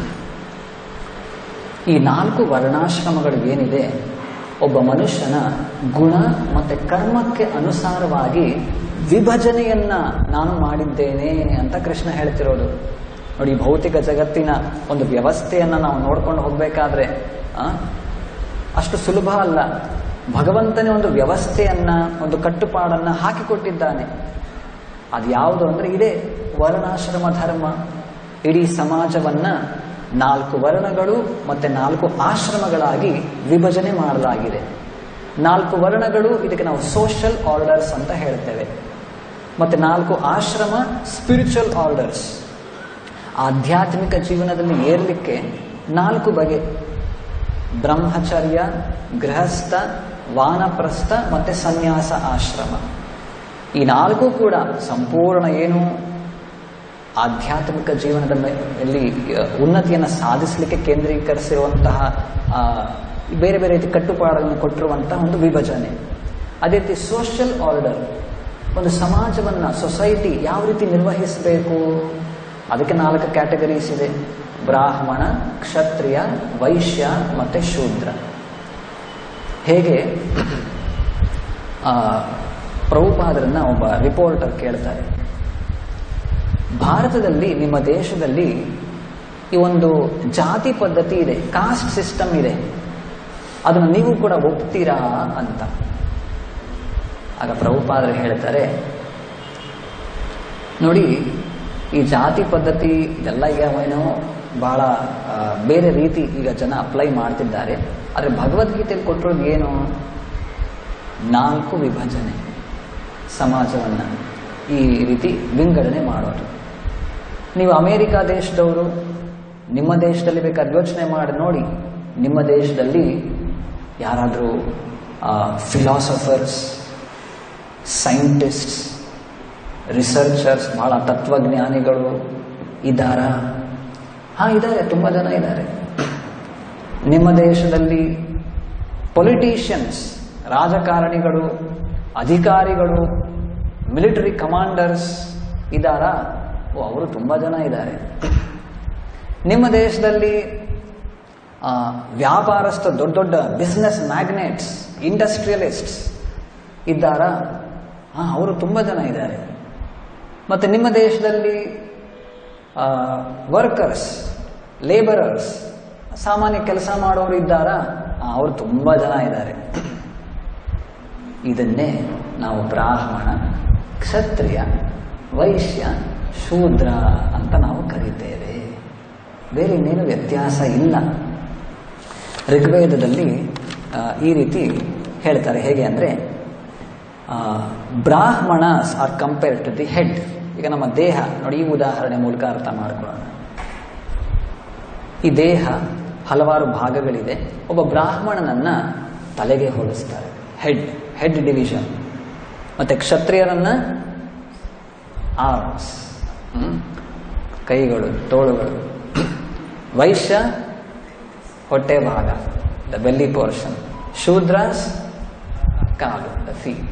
ಈ ನಾಲ್ಕು ವರ್ಣಾಶ್ರಮಗಳು ಏನಿದೆ ಒಬ್ಬ ಮನುಷ್ಯನ ಗುಣ ಮತ್ತೆ ಕರ್ಮಕ್ಕೆ ಅನುಸಾರವಾಗಿ ವಿಭಜನೆಯನ್ನ ನಾನು ಮಾಡಿದ್ದೇನೆ ಅಂತ ಕೃಷ್ಣ ಹೇಳ್ತಿರೋದು ನೋಡಿ ಭೌತಿಕ ಜಗತ್ತಿನ ಒಂದು ವ್ಯವಸ್ಥೆಯನ್ನ ನಾವು ನೋಡ್ಕೊಂಡು ಹೋಗ್ಬೇಕಾದ್ರೆ ಆ, ಅಷ್ಟು ಸುಲಭ ಅಲ್ಲ ಭಗವಂತನೇ ಒಂದು ವ್ಯವಸ್ಥೆಯನ್ನ ಒಂದು ಕಟ್ಟುಪಾಡನ್ನ ಹಾಕಿಕೊಟ್ಟಿದ್ದಾನೆ ಅದು ಯಾವುದು ಅಂದ್ರೆ ಇದೇ ವರ್ಣಾಶ್ರಮ ಧರ್ಮ ಇಡೀ ಸಮಾಜವನ್ನ ನಾಲ್ಕು ವರ್ಣಗಳು ಮತ್ತೆ ನಾಲ್ಕು ಆಶ್ರಮಗಳಾಗಿ ವಿಭಜನೆ ಮಾಡಲಾಗಿದೆ ನಾಲ್ಕು ವರ್ಣಗಳು ಇದಕ್ಕೆ ನಾವು ಸೋಷಿಯಲ್ ಆರ್ಡರ್ಸ್ ಅಂತ ಹೇಳ್ತೇವೆ ಮತ್ತೆ ನಾಲ್ಕು ಆಶ್ರಮ ಸ್ಪಿರಿಚುವಲ್ ಆರ್ಡರ್ಸ್ ಆಧ್ಯಾತ್ಮಿಕ ಜೀವನದಲ್ಲಿ ಏರ್ಲಿಕ್ಕೆ ನಾಲ್ಕು ಬಗೆ ಬ್ರಹ್ಮಚರ್ಯ ಗೃಹಸ್ಥ ವಾನಪ್ರಸ್ಥ ಮತ್ತೆ ಸನ್ಯಾಸ ಆಶ್ರಮ ಈ ನಾಲ್ಕು ಕೂಡ ಸಂಪೂರ್ಣ ಏನು ಆಧ್ಯಾತ್ಮಿಕ ಜೀವನದ ಮೇಲೆ ಉನ್ನತಿಯನ್ನು ಸಾಧಿಸಲಿಕ್ಕೆ ಕೇಂದ್ರೀಕರಿಸಿರುವಂತಹ ಆ, ಬೇರೆ ಬೇರೆ ರೀತಿ ಕಟ್ಟುಪಾಡುಗಳನ್ನು ಕೊಟ್ಟಿರುವಂತಹ ಒಂದು ವಿಭಜನೆ ಅದೇ ರೀತಿ ಸೋಷಿಯಲ್ ಆರ್ಡರ್ ಒಂದು ಸಮಾಜವನ್ನ ಸೊಸೈಟಿ ಯಾವ ರೀತಿ ನಿರ್ವಹಿಸಬೇಕು ಅದಕ್ಕೆ ನಾಲ್ಕು ಕ್ಯಾಟಗರೀಸ್ ಇದೆ ಬ್ರಾಹ್ಮಣ ಕ್ಷತ್ರಿಯ ವೈಶ್ಯ ಮತ್ತೆ ಶೂದ್ರ ಹೇಗೆ ಆ, ಪ್ರಭುಪಾದರನ್ನ ಒಬ್ಬ ರಿಪೋರ್ಟರ್ ಕೇಳ್ತಾರೆ ಭಾರತದಲ್ಲಿ ನಿಮ್ಮ ದೇಶದಲ್ಲಿ ಈ ಒಂದು ಜಾತಿ ಪದ್ಧತಿ ಇದೆ ಕಾಸ್ಟ್ ಸಿಸ್ಟಮ್ ಇದೆ ಅದನ್ನು ನೀವು ಕೂಡ ಒಪ್ತೀರಾ ಅಂತ ಆಗ ಪ್ರಭುಪಾದರು ಹೇಳ್ತಾರೆ ನೋಡಿ ಈ ಜಾತಿ ಪದ್ಧತಿ ಇದೆಲ್ಲ ಈಗ ಏನೋ ಬಹಳ ಆ, ಬೇರೆ ರೀತಿ ಈಗ ಜನ ಅಪ್ಲೈ ಮಾಡ್ತಿದ್ದಾರೆ ಆದರೆ ಭಗವದ್ಗೀತೆಯಲ್ಲಿ ಕೊಟ್ಟಿರೋದು ಏನು ನಾಲ್ಕು ವಿಭಜನೆ ಸಮಾಜವನ್ನ ಈ ರೀತಿ ವಿಂಗಡಣೆ ಮಾಡೋದು ನೀವು ಅಮೇರಿಕ ದೇಶದವರು ನಿಮ್ಮ ದೇಶದಲ್ಲಿ ಬೇಕಾದ್ರೆ ಯೋಚನೆ ಮಾಡಿ ನೋಡಿ ನಿಮ್ಮ ದೇಶದಲ್ಲಿ ಯಾರಾದರೂ ಫಿಲಾಸಫರ್ಸ್ ಸೈಂಟಿಸ್ಟ್ಸ್ ರಿಸರ್ಚರ್ಸ್ ಬಹಳ ತತ್ವಜ್ಞಾನಿಗಳು ಇದ್ದಾರಾ ಹಾ ಇದ್ದಾರೆ ತುಂಬ ಜನ ಇದ್ದಾರೆ ನಿಮ್ಮ ದೇಶದಲ್ಲಿ ಪೊಲಿಟಿಷಿಯನ್ಸ್ ರಾಜಕಾರಣಿಗಳು ಅಧಿಕಾರಿಗಳು ಮಿಲಿಟರಿ ಕಮಾಂಡರ್ಸ್ ಇದ್ದಾರಾ ಓ ಅವರು ತುಂಬ ಜನ ಇದ್ದಾರೆ ನಿಮ್ಮ ದೇಶದಲ್ಲಿ ಆ, ವ್ಯಾಪಾರಸ್ಥ ದೊಡ್ಡ ದೊಡ್ಡ ಬಿಸ್ನೆಸ್ ಮ್ಯಾಗ್ನೆಟ್ಸ್ ಇಂಡಸ್ಟ್ರಿಯಲಿಸ್ಟ್ಸ್ ಇದ್ದಾರಾ ಹಾಂ ಅವರು ತುಂಬ ಜನ ಇದ್ದಾರೆ ಮತ್ತು ನಿಮ್ಮ ದೇಶದಲ್ಲಿ ವರ್ಕರ್ಸ್ ಲೇಬರರ್ಸ್ ಸಾಮಾನ್ಯ ಕೆಲಸ ಮಾಡೋರು ಇದ್ದಾರಾ ಹಾಂ ಅವರು ತುಂಬ ಜನ ಇದ್ದಾರೆ ಇದನ್ನೇ ನಾವು ಬ್ರಾಹ್ಮಣ ಕ್ಷತ್ರಿಯ ವೈಶ್ಯ ಶೂದ್ರ ಅಂತ ನಾವು ಕರೀತೇವೆ ಬೇರೆ ಇನ್ನೇನು ವ್ಯತ್ಯಾಸ ಇಲ್ಲ ಋಗ್ವೇದದಲ್ಲಿ ಆ, ಈ ರೀತಿ ಹೇಳ್ತಾರೆ ಹೇಗೆ ಅಂದರೆ Brahmanas are compare to the head ಈಗ ನಮ್ಮ ದೇಹ ನೋಡಿ ಈ ಉದಾಹರಣೆ ಮೂಲಕ ಅರ್ಥ ಮಾಡ್ಕೊಳ್ಳೋಣ ಈ ದೇಹ ಹಲವಾರು ಭಾಗಗಳಿದೆ ಒಬ್ಬ ಬ್ರಾಹ್ಮಣನನ್ನ ತಲೆಗೆ ಹೋಲಿಸ್ತಾರೆ ಹೆಡ್ ಹೆಡ್ ಡಿವಿಷನ್ ಮತ್ತೆ ಕ್ಷತ್ರಿಯರನ್ನ ಆರ್ಮ್ಸ್ ಕೈಗಳು ತೋಳುಗಳು ವೈಶ್ಯ ಹೊಟ್ಟೆ ಭಾಗ ದ ಬೆಲ್ಲಿ ಪೋರ್ಷನ್ ಶೂದ್ರಾಸ್ ಕಾಲು ದ ಫೀಟ್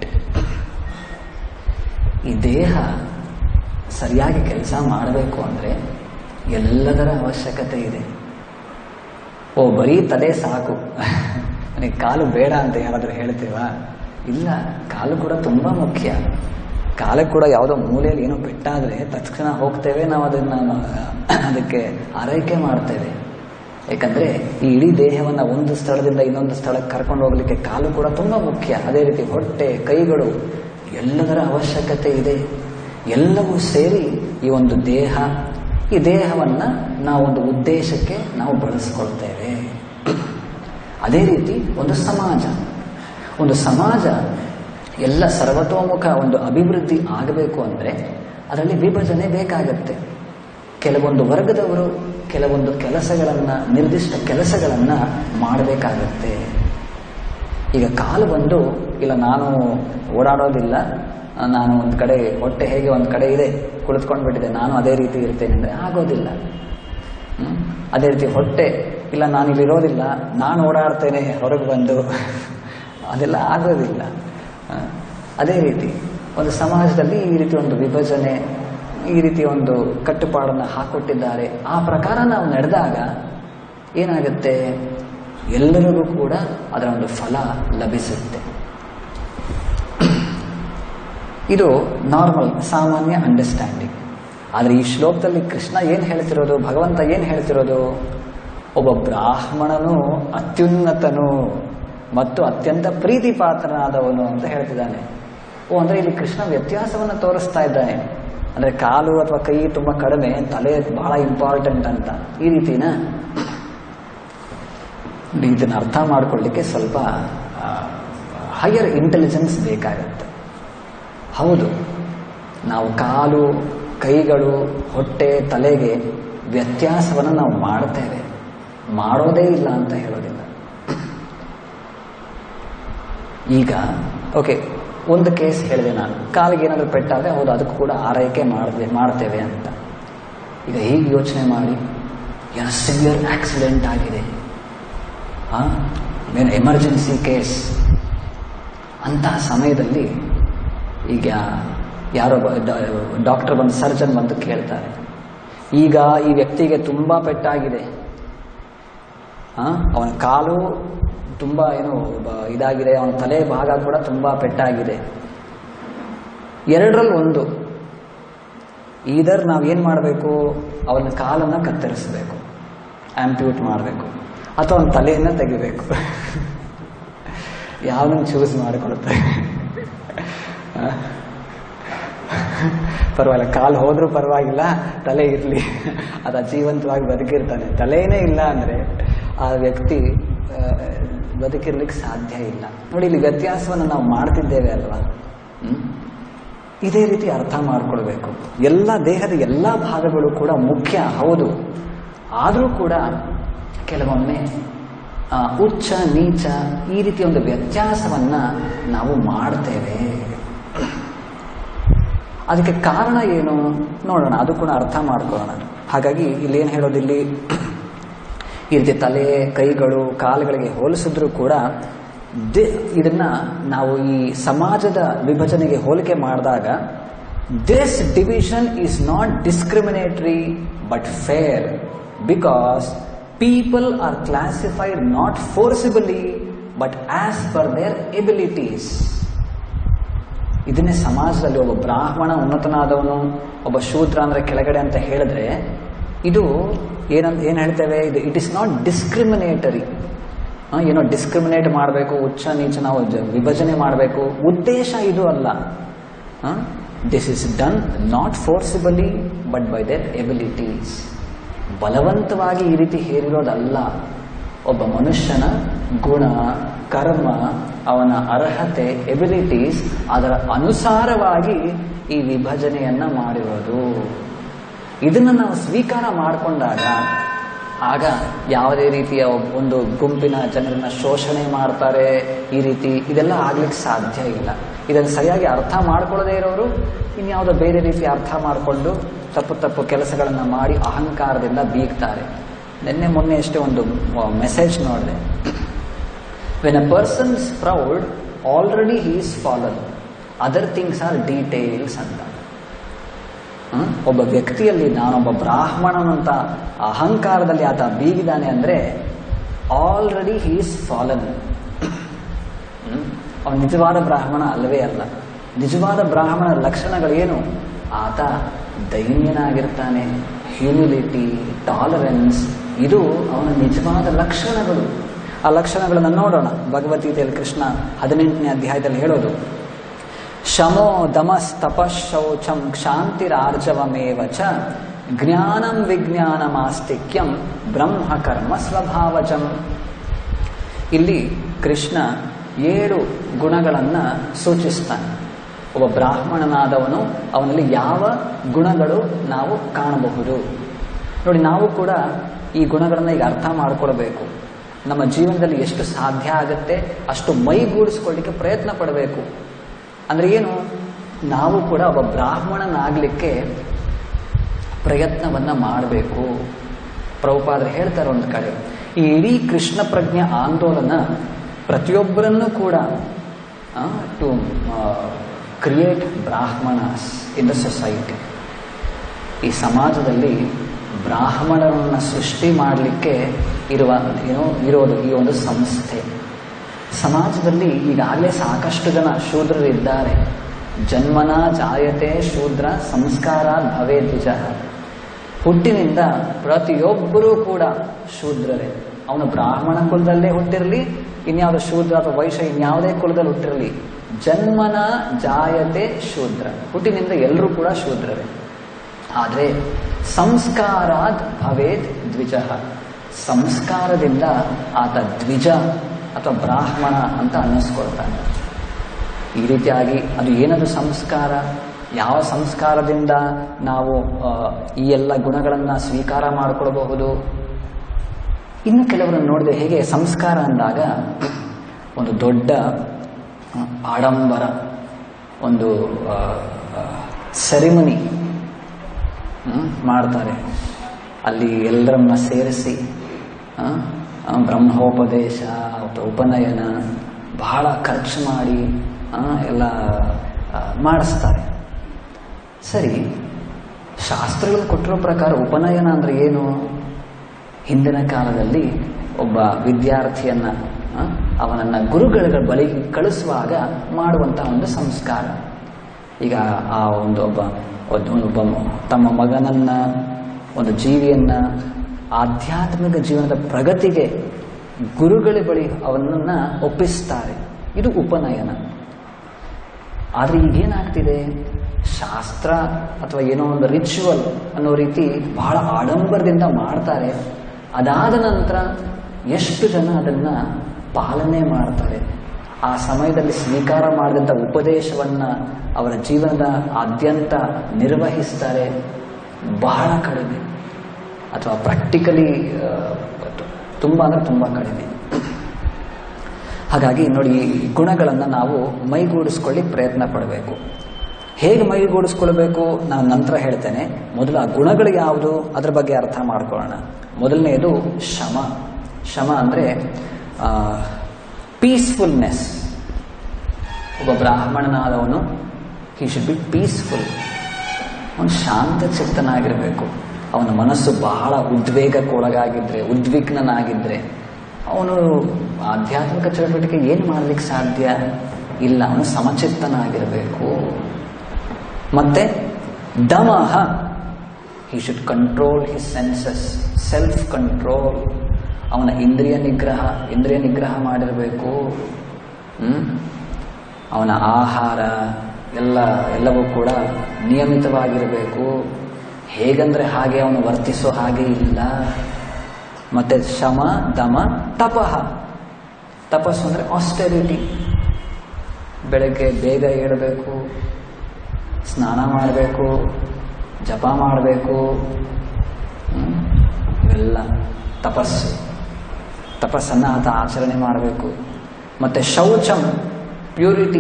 ಈ ದೇಹ ಸರಿಯಾಗಿ ಕೆಲಸ ಮಾಡಬೇಕು ಅಂದರೆ ಎಲ್ಲದರ ಅವಶ್ಯಕತೆ ಇದೆ ಓ ಬರೀ ತಲೆ ಸಾಕು ನನಗೆ ಕಾಲು ಬೇಡ ಅಂತ ಯಾರಾದರೂ ಹೇಳ್ತೀವಾ ಇಲ್ಲ ಕಾಲು ಕೂಡ ತುಂಬ ಮುಖ್ಯ ಕಾಲಕ್ಕೆ ಕೂಡ ಯಾವುದೋ ಮೂಲೆಯಲ್ಲಿ ಏನೋ ಪೆಟ್ಟಾದರೆ ತಕ್ಷಣ ಹೋಗ್ತೇವೆ ನಾವು ಅದನ್ನು ಅದಕ್ಕೆ ಆರೈಕೆ ಮಾಡ್ತೇವೆ ಯಾಕಂದರೆ ಈ ಇಡೀ ದೇಹವನ್ನು ಒಂದು ಸ್ಥಳದಿಂದ ಇನ್ನೊಂದು ಸ್ಥಳಕ್ಕೆ ಕರ್ಕೊಂಡು ಹೋಗ್ಲಿಕ್ಕೆ ಕಾಲು ಕೂಡ ತುಂಬ ಮುಖ್ಯ ಅದೇ ರೀತಿ ಹೊಟ್ಟೆ ಕೈಗಳು ಎಲ್ಲದರ ಅವಶ್ಯಕತೆ ಇದೆ ಎಲ್ಲವೂ ಸೇರಿ ಈ ಒಂದು ದೇಹ ಈ ದೇಹವನ್ನು ನಾವೊಂದು ಉದ್ದೇಶಕ್ಕೆ ನಾವು ಬಳಸ್ಕೊಳ್ತೇವೆ ಅದೇ ರೀತಿ ಒಂದು ಸಮಾಜ ಒಂದು ಸಮಾಜ ಎಲ್ಲ ಸರ್ವತೋಮುಖ ಒಂದು ಅಭಿವೃದ್ಧಿ ಆಗಬೇಕು ಅಂದರೆ ಅದರಲ್ಲಿ ವಿಭಜನೆ ಬೇಕಾಗತ್ತೆ ಕೆಲವೊಂದು ವರ್ಗದವರು ಕೆಲವೊಂದು ಕೆಲಸಗಳನ್ನು ನಿರ್ದಿಷ್ಟ ಕೆಲಸಗಳನ್ನು ಮಾಡಬೇಕಾಗತ್ತೆ ಈಗ ಕಾಲು ಬಂದು ಇಲ್ಲ ನಾನು ಓಡಾಡೋದಿಲ್ಲ ನಾನು ಒಂದು ಕಡೆ ಹೊಟ್ಟೆ ಹೇಗೆ ಒಂದು ಕಡೆ ಇದೆ ಕುಳಿತುಕೊಂಡ್ಬಿಟ್ಟಿದೆ ನಾನು ಅದೇ ರೀತಿ ಇರ್ತೇನೆ ಅಂದರೆ ಆಗೋದಿಲ್ಲ ಹ್ಮ್? ಅದೇ ರೀತಿ ಹೊಟ್ಟೆ ಇಲ್ಲ ನಾನು ಇಲ್ಲಿರೋದಿಲ್ಲ ನಾನು ಓಡಾಡ್ತೇನೆ ಹೊರಗೆ ಬಂದು ಅದೆಲ್ಲ ಆಗೋದಿಲ್ಲ ಹ? ಅದೇ ರೀತಿ ಒಂದು ಸಮಾಜದಲ್ಲಿ ಈ ರೀತಿ ಒಂದು ವಿಭಜನೆ ಈ ರೀತಿ ಒಂದು ಕಟ್ಟುಪಾಡನ್ನು ಹಾಕೊಟ್ಟಿದ್ದಾರೆ ಆ ಪ್ರಕಾರ ನಾವು ನಡೆದಾಗ ಏನಾಗುತ್ತೆ ಎಲ್ಲರಿಗೂ ಕೂಡ ಅದರ ಒಂದು ಫಲ ಲಭಿಸುತ್ತೆ ಇದು ನಾರ್ಮಲ್ ಸಾಮಾನ್ಯ ಅಂಡರ್ಸ್ಟ್ಯಾಂಡಿಂಗ್ ಆದರೆ ಈ ಶ್ಲೋಕದಲ್ಲಿ ಕೃಷ್ಣ ಏನು ಹೇಳ್ತಿರೋದು ಭಗವಂತ ಏನು ಹೇಳ್ತಿರೋದು ಒಬ್ಬ ಬ್ರಾಹ್ಮಣನು ಅತ್ಯುನ್ನತನು ಮತ್ತು ಅತ್ಯಂತ ಪ್ರೀತಿ ಪಾತ್ರನಾದವನು ಅಂತ ಹೇಳ್ತಿದ್ದಾನೆ ಓ ಅಂದರೆ ಇಲ್ಲಿ ಕೃಷ್ಣ ವ್ಯತ್ಯಾಸವನ್ನು ತೋರಿಸ್ತಾ ಇದ್ದಾನೆ ಅಂದರೆ ಕಾಲು ಅಥವಾ ಕೈ ತುಂಬ ಕಡಿಮೆ ತಲೆ ಬಹಳ ಇಂಪಾರ್ಟೆಂಟ್ ಅಂತ ಈ ರೀತಿನ ಇದನ್ನು ಅರ್ಥ ಮಾಡ್ಕೊಳ್ಳಿಕ್ಕೆ ಸ್ವಲ್ಪ ಹೈಯರ್ ಇಂಟೆಲಿಜೆನ್ಸ್ ಬೇಕಾಗತ್ತೆ ಹೌದು ನಾವು ಕಾಲು ಕೈಗಳು ಹೊಟ್ಟೆ ತಲೆಗೆ ವ್ಯತ್ಯಾಸವನ್ನು ನಾವು ಮಾಡ್ತೇವೆ ಮಾಡೋದೇ ಇಲ್ಲ ಅಂತ ಹೇಳೋದಿಲ್ಲ ಈಗ ಓಕೆ ಒಂದು ಕೇಸ್ ಹೇಳಿದೆ ನಾನು ಕಾಲಿಗೆ ಏನಾದರೂ ಪೆಟ್ಟಾದರೆ ಹೌದು ಅದಕ್ಕೂ ಕೂಡ ಆರೈಕೆ ಮಾಡಿದೆ ಮಾಡ್ತೇವೆ ಅಂತ ಈಗ ಹೀಗೆ ಯೋಚನೆ ಮಾಡಿ ಏನೋ ಸಿವಿಯರ್ ಆಕ್ಸಿಡೆಂಟ್ ಆಗಿದೆ ಹಾಂ ಏನು ಎಮರ್ಜೆನ್ಸಿ ಕೇಸ್ ಅಂತಹ ಸಮಯದಲ್ಲಿ ಈಗ ಯಾರೋ ಡಾಕ್ಟರ್ ಬಂದು ಸರ್ಜನ್ ಬಂದು ಕೇಳ್ತಾರೆ ಈಗ ಈ ವ್ಯಕ್ತಿಗೆ ತುಂಬ ಪೆಟ್ಟಾಗಿದೆ ಅವನ ಕಾಲು ತುಂಬ ಏನು ಬ- ಇದಾಗಿದೆ ಅವನ ತಲೆ ಭಾಗ ಕೂಡ ತುಂಬ ಪೆಟ್ಟಾಗಿದೆ ಎರಡರಲ್ಲಿ ಒಂದು ಈದರ್ ನಾವೇನು ಮಾಡಬೇಕು ಅವನ ಕಾಲನ್ನು ಕತ್ತರಿಸಬೇಕು ಆಂಪ್ಯೂಟ್ ಮಾಡಬೇಕು ಅಥವಾ ಅವನ ತಲೆಯನ್ನು ತೆಗಿಬೇಕು ಯಾವನನ್ನು ಚೂಸ್ ಮಾಡಿಕೊಡ್ತಾರೆ ಪರವಾಗಿಲ್ಲ ಕಾಲು ಹೋದ್ರೂ ಪರವಾಗಿಲ್ಲ ತಲೆ ಇರಲಿ ಅದು ಜೀವಂತವಾಗಿ ಬದುಕಿರ್ತಾನೆ ತಲೆನೇ ಇಲ್ಲ ಅಂದರೆ ಆ ವ್ಯಕ್ತಿ ಆ, ಬದುಕಿರ್ಲಿಕ್ಕೆ ಸಾಧ್ಯ ಇಲ್ಲ ನೋಡಿ ಇಲ್ಲಿ ವ್ಯತ್ಯಾಸವನ್ನು ನಾವು ಮಾಡ್ತಿದ್ದೇವೆ ಅಲ್ವಾ ಹ್ಮ್? ಇದೇ ರೀತಿ ಅರ್ಥ ಮಾಡ್ಕೊಳ್ಬೇಕು ಎಲ್ಲ ದೇಹದ ಎಲ್ಲ ಭಾಗಗಳು ಕೂಡ ಮುಖ್ಯ ಹೌದು ಆದರೂ ಕೂಡ ಕೆಲವೊಮ್ಮೆ ಆ, ಉಚ್ಚ ನೀಚ ಈ ರೀತಿಯ ಒಂದು ವ್ಯತ್ಯಾಸವನ್ನ ನಾವು ಮಾಡ್ತೇವೆ ಅದಕ್ಕೆ ಕಾರಣ ಏನು ನೋಡೋಣ ಅದು ಕೂಡ ಅರ್ಥ ಮಾಡ್ಕೊಳ್ಳೋಣ ಹಾಗಾಗಿ ಇಲ್ಲಿ ಏನು ಹೇಳೋದಿಲ್ಲಿ ಈ ರೀತಿ ತಲೆ ಕೈಗಳು ಕಾಲುಗಳಿಗೆ ಹೋಲಿಸಿದ್ರು ಕೂಡ ದಿ- ಇದನ್ನ ನಾವು ಈ ಸಮಾಜದ ವಿಭಜನೆಗೆ ಹೋಲಿಕೆ ಮಾಡಿದಾಗ this division is not discriminatory but fair because people are classified not forcibly but as per their abilities ಇದನ್ನೇ ಸಮಾಜದಲ್ಲಿ ಒಬ್ಬ ಬ್ರಾಹ್ಮಣ ಉನ್ನತನಾದವನು ಒಬ್ಬ ಶೂದ್ರ ಅಂದ್ರೆ ಕೆಳಗಡೆ ಅಂತ ಹೇಳಿದ್ರೆ ಇದು ಏನಂತ ಏನು ಹೇಳ್ತೇವೆ ಇದು ಇಟ್ ಇಸ್ ನಾಟ್ ಡಿಸ್ಕ್ರಿಮಿನೇಟರಿ ಏನೋ ಡಿಸ್ಕ್ರಿಮಿನೇಟ್ ಮಾಡಬೇಕು ಉಚ್ಚ ನೀಚ ನಾವು ಜ- ವಿಭಜನೆ ಮಾಡಬೇಕು ಉದ್ದೇಶ ಇದು ಅಲ್ಲ this is done not forcibly but by their abilities ಬಲವಂತವಾಗಿ ಈ ರೀತಿ ಹೇರಿರೋದಲ್ಲ ಒಬ್ಬ ಮನುಷ್ಯನ ಗುಣ ಕರ್ಮ ಅವನ ಅರ್ಹತೆ ಎಬಿಲಿಟೀಸ್ ಅದರ ಅನುಸಾರವಾಗಿ ಈ ವಿಭಜನೆಯನ್ನ ಮಾಡಿರೋದು ಇದನ್ನು ನಾವು ಸ್ವೀಕಾರ ಮಾಡಿಕೊಂಡಾಗ ಆಗ ಯಾವುದೇ ರೀತಿಯ ಒಬ್- ಒಂದು ಗುಂಪಿನ ಜನರನ್ನ ಶೋಷಣೆ ಮಾಡ್ತಾರೆ ಈ ರೀತಿ ಇದೆಲ್ಲ ಆಗ್ಲಿಕ್ಕೆ ಸಾಧ್ಯ ಇಲ್ಲ ಇದನ್ನು ಸರಿಯಾಗಿ ಅರ್ಥ ಮಾಡ್ಕೊಳ್ಳದೇ ಇರೋರು ಇನ್ಯಾವುದೋ ಬೇರೆ ರೀತಿ ಅರ್ಥ ಮಾಡಿಕೊಂಡು ತಪ್ಪು ತಪ್ಪು ಕೆಲಸಗಳನ್ನು ಮಾಡಿ ಅಹಂಕಾರದಿಂದ ಬೀಗ್ತಾರೆ ನಿನ್ನೆ ಮೊನ್ನೆ ಅಷ್ಟೇ ಒಂದು ಮೆಸೇಜ್ ನೋಡಿದೆ when a person is proud already he is fallen other things are details ಅಂತ ಹ್ಮ್? ಒಬ್ಬ ವ್ಯಕ್ತಿಯಲ್ಲಿ ನಾನೊಬ್ಬ ಬ್ರಾಹ್ಮಣನಂತ ಅಹಂಕಾರದಲ್ಲಿ ಆತ ಬೀಗಿದಾನೆ ಅಂದ್ರೆ ಆಲ್ರೆಡಿ ಹೀ ಈಸ್ ಫಾಲನ್ ಅವನು ನಿಜವಾದ ಬ್ರಾಹ್ಮಣ ಅಲ್ಲವೇ ಅಲ್ಲ ನಿಜವಾದ ಬ್ರಾಹ್ಮಣ ಲಕ್ಷಣಗಳೇನು ಆತ ದೈನ್ಯನಾಗಿರ್ತಾನೆ ಹ್ಯೂಮಿಲಿಟಿ ಟಾಲರೆನ್ಸ್ ಇದು ಅವನ ನಿಜವಾದ ಲಕ್ಷಣಗಳು ಆ ಲಕ್ಷಣಗಳನ್ನು ನೋಡೋಣ ಭಗವದ್ಗೀತೆಯಲ್ಲಿ ಕೃಷ್ಣ ಹದಿನೆಂಟನೇ ಅಧ್ಯಾಯದಲ್ಲಿ ಹೇಳೋದು ಶಮೋ ದಮಸ್ ತಪಶೌಚಂ ಕ್ಷಾಂತಿರಾರ್ಜವಮೇವ ಚ ಜ್ಞಾನಂ ವಿಜ್ಞಾನಮಾಸ್ತಿಕ್ಯಂ ಬ್ರಹ್ಮ ಕರ್ಮ ಸ್ವಭಾವಜಂ ಇಲ್ಲಿ ಕೃಷ್ಣ ಏಳು ಗುಣಗಳನ್ನು ಸೂಚಿಸ್ತಾನೆ ಒಬ್ಬ ಬ್ರಾಹ್ಮಣನಾದವನು ಅವನಲ್ಲಿ ಯಾವ ಗುಣಗಳು ನಾವು ಕಾಣಬಹುದು ನೋಡಿ ನಾವು ಕೂಡ ಈ ಗುಣಗಳನ್ನು ಈಗ ಅರ್ಥ ಮಾಡ್ಕೊಳ್ಬೇಕು ನಮ್ಮ ಜೀವನದಲ್ಲಿ ಎಷ್ಟು ಸಾಧ್ಯ ಆಗುತ್ತೆ ಅಷ್ಟು ಮೈಗೂಡಿಸ್ಕೊಳ್ಳಿಕ್ಕೆ ಪ್ರಯತ್ನ ಪಡಬೇಕು ಅಂದ್ರೆ ಏನು ನಾವು ಕೂಡ ಒಬ್ಬ ಬ್ರಾಹ್ಮಣನಾಗಲಿಕ್ಕೆ ಪ್ರಯತ್ನವನ್ನ ಮಾಡಬೇಕು ಪ್ರಭುಪಾದರು ಹೇಳ್ತಾರೆ ಒಂದು ಕಡೆ ಈ ಇಡೀ ಕೃಷ್ಣ ಪ್ರಜ್ಞೆ ಆಂದೋಲನ ಪ್ರತಿಯೊಬ್ಬರನ್ನೂ ಕೂಡ to create Brahmanas in the society ಈ ಸಮಾಜದಲ್ಲಿ ಬ್ರಾಹ್ಮಣರನ್ನ ಸೃಷ್ಟಿ ಮಾಡಲಿಕ್ಕೆ ಇರುವ ಏನೋ ಇರೋದು ಈ ಒಂದು ಸಂಸ್ಥೆ ಸಮಾಜದಲ್ಲಿ ಈಗಾಗಲೇ ಸಾಕಷ್ಟು ಜನ ಶೂದ್ರರಿದ್ದಾರೆ ಜನ್ಮನ ಜಾಯತೆ ಶೂದ್ರ ಸಂಸ್ಕಾರ ಭವೇ ದ್ವಿಜ ಹುಟ್ಟಿನಿಂದ ಪ್ರತಿಯೊಬ್ಬರೂ ಕೂಡ ಶೂದ್ರರೇ ಅವನು ಬ್ರಾಹ್ಮಣ ಕುಲದಲ್ಲೇ ಹುಟ್ಟಿರಲಿ ಇನ್ಯಾವುದೋ ಶೂದ್ರ ಅಥವಾ ವೈಶ್ಯ ಇನ್ಯಾವುದೇ ಕುಲದಲ್ಲಿ ಹುಟ್ಟಿರಲಿ ಜನ್ಮನ ಜಾಯತೆ ಶೂದ್ರ ಹುಟ್ಟಿನಿಂದ ಎಲ್ಲರೂ ಕೂಡ ಶೂದ್ರರೇ ಆದರೆ ಸಂಸ್ಕಾರಾತ್ ಭವೇದ್ ದ್ವಿಜ ಸಂಸ್ಕಾರದಿಂದ ಆತ ದ್ವಿಜ ಅಥವಾ ಬ್ರಾಹ್ಮಣ ಅಂತ ಅನ್ನಿಸ್ಕೊಳ್ತಾನೆ ಈ ರೀತಿಯಾಗಿ ಅದು ಏನದು ಸಂಸ್ಕಾರ ಯಾವ ಸಂಸ್ಕಾರದಿಂದ ನಾವು ಆ, ಈ ಎಲ್ಲ ಗುಣಗಳನ್ನು ಸ್ವೀಕಾರ ಮಾಡಿಕೊಳ್ಬಹುದು ಇನ್ನು ಕೆಲವರನ್ನು ನೋಡಿದ್ರೆ ಹೇಗೆ ಸಂಸ್ಕಾರ ಅಂದಾಗ ಒಂದು ದೊಡ್ಡ ಆ, ಆಡಂಬರ ಒಂದು ಸೆರಿಮನಿ ಮಾಡ್ತಾರೆ ಅಲ್ಲಿ ಎಲ್ಲರನ್ನ ಸೇರಿಸಿ ಆ, ಆ, ಬ್ರಹ್ಮೋಪದೇಶ ಅಥವಾ ಉಪನಯನ ಬಹಳ ಖರ್ಚು ಮಾಡಿ ಆ, ಎಲ್ಲ ಆ, ಮಾಡಿಸ್ತಾರೆ ಸರಿ ಶಾಸ್ತ್ರಗಳು ಕೊಟ್ಟಿರೋ ಪ್ರಕಾರ ಉಪನಯನ ಅಂದ್ರೆ ಏನು ಹಿಂದಿನ ಕಾಲದಲ್ಲಿ ಒಬ್ಬ ವಿದ್ಯಾರ್ಥಿಯನ್ನ ಆ, ಅವನನ್ನ ಗುರುಗಳ ಬಳಿಗೆ ಕಳಿಸುವಾಗ ಮಾಡುವಂತಹ ಒಂದು ಸಂಸ್ಕಾರ ಈಗ ಆ ಒಂದು ಒಬ್ಬ ಒಬ್ಬ- ಒಬ್ಬ ತಮ್ಮ ಮಗನನ್ನ ಒಂದು ಜೀವಿಯನ್ನ ಆಧ್ಯಾತ್ಮಿಕ ಜೀವನದ ಪ್ರಗತಿಗೆ ಗುರುಗಳ ಬಳಿ ಅವನನ್ನ ಒಪ್ಪಿಸ್ತಾರೆ ಇದು ಉಪನಯನ ಆದ್ರೆ ಈಗೇನಾಗ್ತಿದೆ ಶಾಸ್ತ್ರ ಅಥವಾ ಏನೋ ಒಂದು ರಿಚುವಲ್ ಅನ್ನೋ ರೀತಿ ಬಹಳ ಆಡಂಬರದಿಂದ ಮಾಡ್ತಾರೆ ಅದಾದ ನಂತರ ಎಷ್ಟು ಜನ ಅದನ್ನ ಪಾಲನೆ ಮಾಡ್ತಾರೆ ಆ ಸಮಯದಲ್ಲಿ ಸ್ವೀಕಾರ ಮಾಡಿದಂಥ ಉಪದೇಶವನ್ನ ಅವರ ಜೀವನದ ಆದ್ಯಂತ ನಿರ್ವಹಿಸ್ತಾರೆ ಬಹಳ ಕಡಿಮೆ ಅಥವಾ ಪ್ರಾಕ್ಟಿಕಲಿ ತುಂಬ ಅಂದ್ರೆ ತುಂಬ ಕಡಿಮೆ ಹಾಗಾಗಿ ನೋಡಿ ಈ ಗುಣಗಳನ್ನು ನಾವು ಮೈಗೂಡಿಸ್ಕೊಳ್ಳಿ ಪ್ರಯತ್ನ ಪಡಬೇಕು ಹೇಗೆ ಮೈಗೂಡಿಸ್ಕೊಳ್ಬೇಕು ನಾನು ನಂತರ ಹೇಳ್ತೇನೆ ಮೊದಲು ಆ ಗುಣಗಳು ಯಾವುದು ಅದರ ಬಗ್ಗೆ ಅರ್ಥ ಮಾಡ್ಕೊಳ್ಳೋಣ ಮೊದಲನೆಯದು ಶಮ ಶಮ ಅಂದರೆ ಪೀಸ್ಫುಲ್ನೆಸ್ ಒಬ್ಬ ಬ್ರಾಹ್ಮಣನಾದವನು ಹಿ ಶುಡ್ ಬಿ ಪೀಸ್ಫುಲ್ ಅವನು ಶಾಂತ ಚಿತ್ತನಾಗಿರಬೇಕು ಅವನ ಮನಸ್ಸು ಬಹಳ ಉದ್ವೇಗಕ್ಕೊಳಗಾಗಿದ್ರೆ ಉದ್ವಿಗ್ನನಾಗಿದ್ರೆ ಅವನು ಆಧ್ಯಾತ್ಮಿಕ ಚಟುವಟಿಕೆ ಏನು ಮಾಡಲಿಕ್ಕೆ ಸಾಧ್ಯ ಇಲ್ಲ ಅವನು ಸಮಚಿತ್ತನಾಗಿರಬೇಕು ಮತ್ತೆ ದಮಃ he should control his senses self control ಅವನ ಇಂದ್ರಿಯ ನಿಗ್ರಹ ಇಂದ್ರಿಯ ನಿಗ್ರಹ ಮಾಡಿರಬೇಕು ಹ್ಮ್? ಅವನ ಆಹಾರ ಎಲ್ಲ ಎಲ್ಲವೂ ಕೂಡ ನಿಯಮಿತವಾಗಿರಬೇಕು ಹೇಗಂದ್ರೆ ಹಾಗೆ ಅವನು ವರ್ತಿಸೋ ಹಾಗೆ ಇಲ್ಲ ಮತ್ತೆ ಶಮ ದಮ ತಪಃ ತಪಸ್ಸು ಅಂದರೆ ಆಸ್ಟೆರಿಟಿ ಬೆಳಗ್ಗೆ ಬೇಗ ಏಳಬೇಕು ಸ್ನಾನ ಮಾಡಬೇಕು ಜಪ ಮಾಡಬೇಕು ಇವೆಲ್ಲ ತಪಸ್ಸು ತಪಸ್ಸನ್ನು ಆತ ಆಚರಣೆ ಮಾಡಬೇಕು ಮತ್ತು ಶೌಚಂ ಪ್ಯೂರಿಟಿ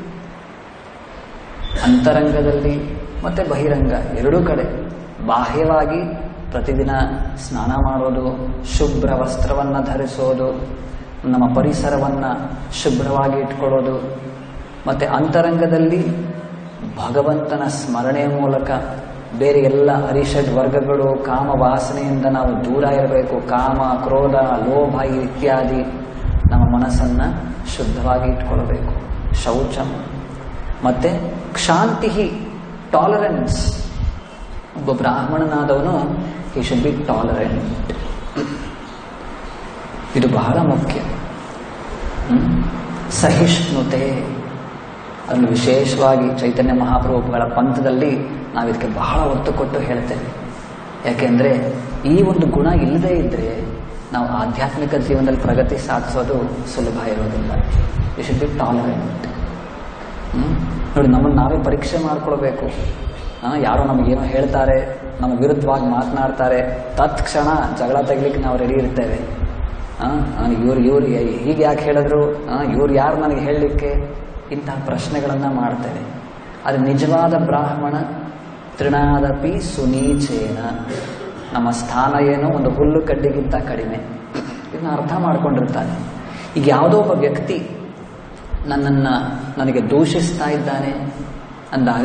ಅಂತರಂಗದಲ್ಲಿ ಮತ್ತು ಬಹಿರಂಗ ಎರಡೂ ಕಡೆ ಬಾಹ್ಯವಾಗಿ ಪ್ರತಿದಿನ ಸ್ನಾನ ಮಾಡೋದು ಶುಭ್ರ ವಸ್ತ್ರವನ್ನು ಧರಿಸೋದು ನಮ್ಮ ಪರಿಸರವನ್ನು ಶುಭ್ರವಾಗಿ ಇಟ್ಕೊಳ್ಳೋದು ಮತ್ತು ಅಂತರಂಗದಲ್ಲಿ ಭಗವಂತನ ಸ್ಮರಣೆಯ ಮೂಲಕ ಬೇರೆ ಎಲ್ಲ ಅರಿಷಡ್ ವರ್ಗಗಳು ಕಾಮ ವಾಸನೆಯಿಂದ ನಾವು ದೂರ ಇರಬೇಕು ಕಾಮ ಕ್ರೋಧ ಲೋಭ ಇತ್ಯಾದಿ ನಮ್ಮ ಮನಸ್ಸನ್ನು ಶುದ್ಧವಾಗಿ ಇಟ್ಕೊಳ್ಬೇಕು ಶೌಚಂ ಮತ್ತೆ ಕ್ಷಾಂತಿ ಟಾಲರೆನ್ಸ್ ಒಬ್ಬ ಬ್ರಾಹ್ಮಣನಾದವನು ಹಿ ಶುಡ್ ಬಿ ಟಾಲರೆಂಟ್ ಇದು ಬಹಳ ಮುಖ್ಯ ಹ್ಮ್? ಸಹಿಷ್ಣುತೆ ಅದನ್ನು ವಿಶೇಷವಾಗಿ ಚೈತನ್ಯ ಮಹಾಪ್ರಭುಗಳ ಪಂಥದಲ್ಲಿ ನಾವು ಇದಕ್ಕೆ ಬಹಳ ಒತ್ತು ಕೊಟ್ಟು ಹೇಳ್ತೇವೆ ಯಾಕೆಂದರೆ ಈ ಒಂದು ಗುಣ ಇಲ್ಲದೇ ಇದ್ದರೆ ನಾವು ಆಧ್ಯಾತ್ಮಿಕ ಜೀವನದಲ್ಲಿ ಪ್ರಗತಿ ಸಾಧಿಸೋದು ಸುಲಭ ಇರೋದಿಲ್ಲ ಯು ಶುಡ್ ಬಿ ಟಾಲರೆಂಟ್ ನೋಡಿ ನಮ್ಮನ್ನು ನಾವೇ ಪರೀಕ್ಷೆ ಮಾಡ್ಕೊಳ್ಬೇಕು ಆ, ಯಾರೋ ನಮಗೇನೋ ಹೇಳ್ತಾರೆ ನಮ್ಮ ವಿರುದ್ಧವಾಗಿ ಮಾತನಾಡ್ತಾರೆ ತತ್ಕ್ಷಣ ಜಗಳ ತೆಗಿಲಿಕ್ಕೆ ನಾವು ರೆಡಿ ಇರ್ತೇವೆ ಇವ್ರು ಇವ್ರು ಹೀಗೆ ಯಾಕೆ ಹೇಳಿದ್ರು ಇವ್ರು ಯಾರು ನನಗೆ ಹೇಳಲಿಕ್ಕೆ ಇಂತಹ ಪ್ರಶ್ನೆಗಳನ್ನು ಮಾಡ್ತೇವೆ ಅದು ನಿಜವಾದ ಬ್ರಾಹ್ಮಣ ತೃಣಾದಪಿ ಸುನೀಚೇನ ನಮ್ಮ ಸ್ಥಾನ ಏನೋ ಒಂದು ಹುಲ್ಲು ಕಡ್ಡಿಗಿಂತ ಕಡಿಮೆ ಇದನ್ನ ಅರ್ಥ ಮಾಡ್ಕೊಂಡಿರ್ತಾನೆ ಈಗ ಯಾವುದೋ ಒಬ್ಬ ವ್ಯಕ್ತಿ ನನ್ನನ್ನು ನನಗೆ ದೂಷಿಸ್ತಾ ಇದ್ದಾನೆ ಅಂದಾಗ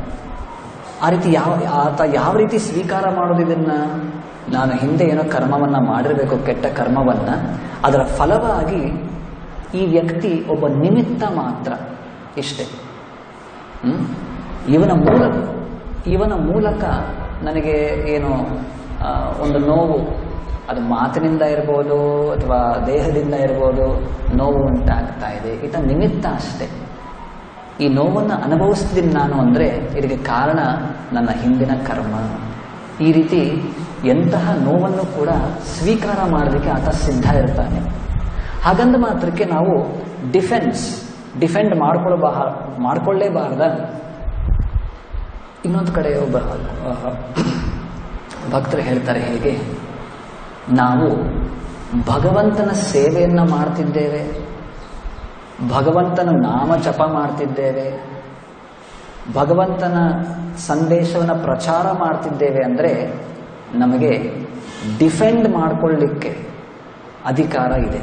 ಆ ರೀತಿ ಯಾವ ಆತ ಯಾವ ರೀತಿ ಸ್ವೀಕಾರ ಮಾಡೋದು ಇದನ್ನ ನಾನು ಹಿಂದೆ ಏನೋ ಕರ್ಮವನ್ನ ಮಾಡಿರಬೇಕು ಕೆಟ್ಟ ಕರ್ಮವನ್ನ ಅದರ ಫಲವಾಗಿ ಈ ವ್ಯಕ್ತಿ ಒಬ್ಬ ನಿಮಿತ್ತ ಮಾತ್ರ ಇಷ್ಟೇ ಹ್ಮ್? ಇವನ ಮೂಲ ಇವನ ಮೂಲಕ ನನಗೆ ಏನು ಆ, ಒಂದು ನೋವು ಅದು ಮಾತಿನಿಂದ ಇರ್ಬೋದು ಅಥವಾ ದೇಹದಿಂದ ಇರ್ಬೋದು ನೋವು ಉಂಟಾಗ್ತಾ ಇದೆ ಈತ ನಿಮಿತ್ತ ಅಷ್ಟೇ ಈ ನೋವನ್ನು ಅನುಭವಿಸ್ತೀನಿ ನಾನು ಅಂದರೆ ಇದಕ್ಕೆ ಕಾರಣ ನನ್ನ ಹಿಂದಿನ ಕರ್ಮ ಈ ರೀತಿ ಎಂತಹ ನೋವನ್ನು ಕೂಡ ಸ್ವೀಕಾರ ಮಾಡೋದಕ್ಕೆ ಆತ ಸಿದ್ಧ ಇರ್ತಾನೆ ಹಾಗಂದ ಮಾತ್ರಕ್ಕೆ ನಾವು ಡಿಫೆನ್ಸ್ ಡಿಫೆಂಡ್ ಮಾಡ್ಕೊಳ್ಬಾ ಮಾಡ್ಕೊಳ್ಳೇಬಾರ್ದ ಇನ್ನೊಂದು ಕಡೆ ಒಬ್ಬ ಅಹ್, ಭಕ್ತರು ಹೇಳ್ತಾರೆ ಹೇಗೆ ನಾವು ಭಗವಂತನ ಸೇವೆಯನ್ನು ಮಾಡ್ತಿದ್ದೇವೆ ಭಗವಂತನ ನಾಮ ಜಪ ಮಾಡ್ತಿದ್ದೇವೆ ಭಗವಂತನ ಸಂದೇಶವನ್ನು ಪ್ರಚಾರ ಮಾಡ್ತಿದ್ದೇವೆ ಅಂದರೆ ನಮಗೆ ಡಿಫೆಂಡ್ ಮಾಡಿಕೊಳ್ಳಿಕ್ಕೆ ಅಧಿಕಾರ ಇದೆ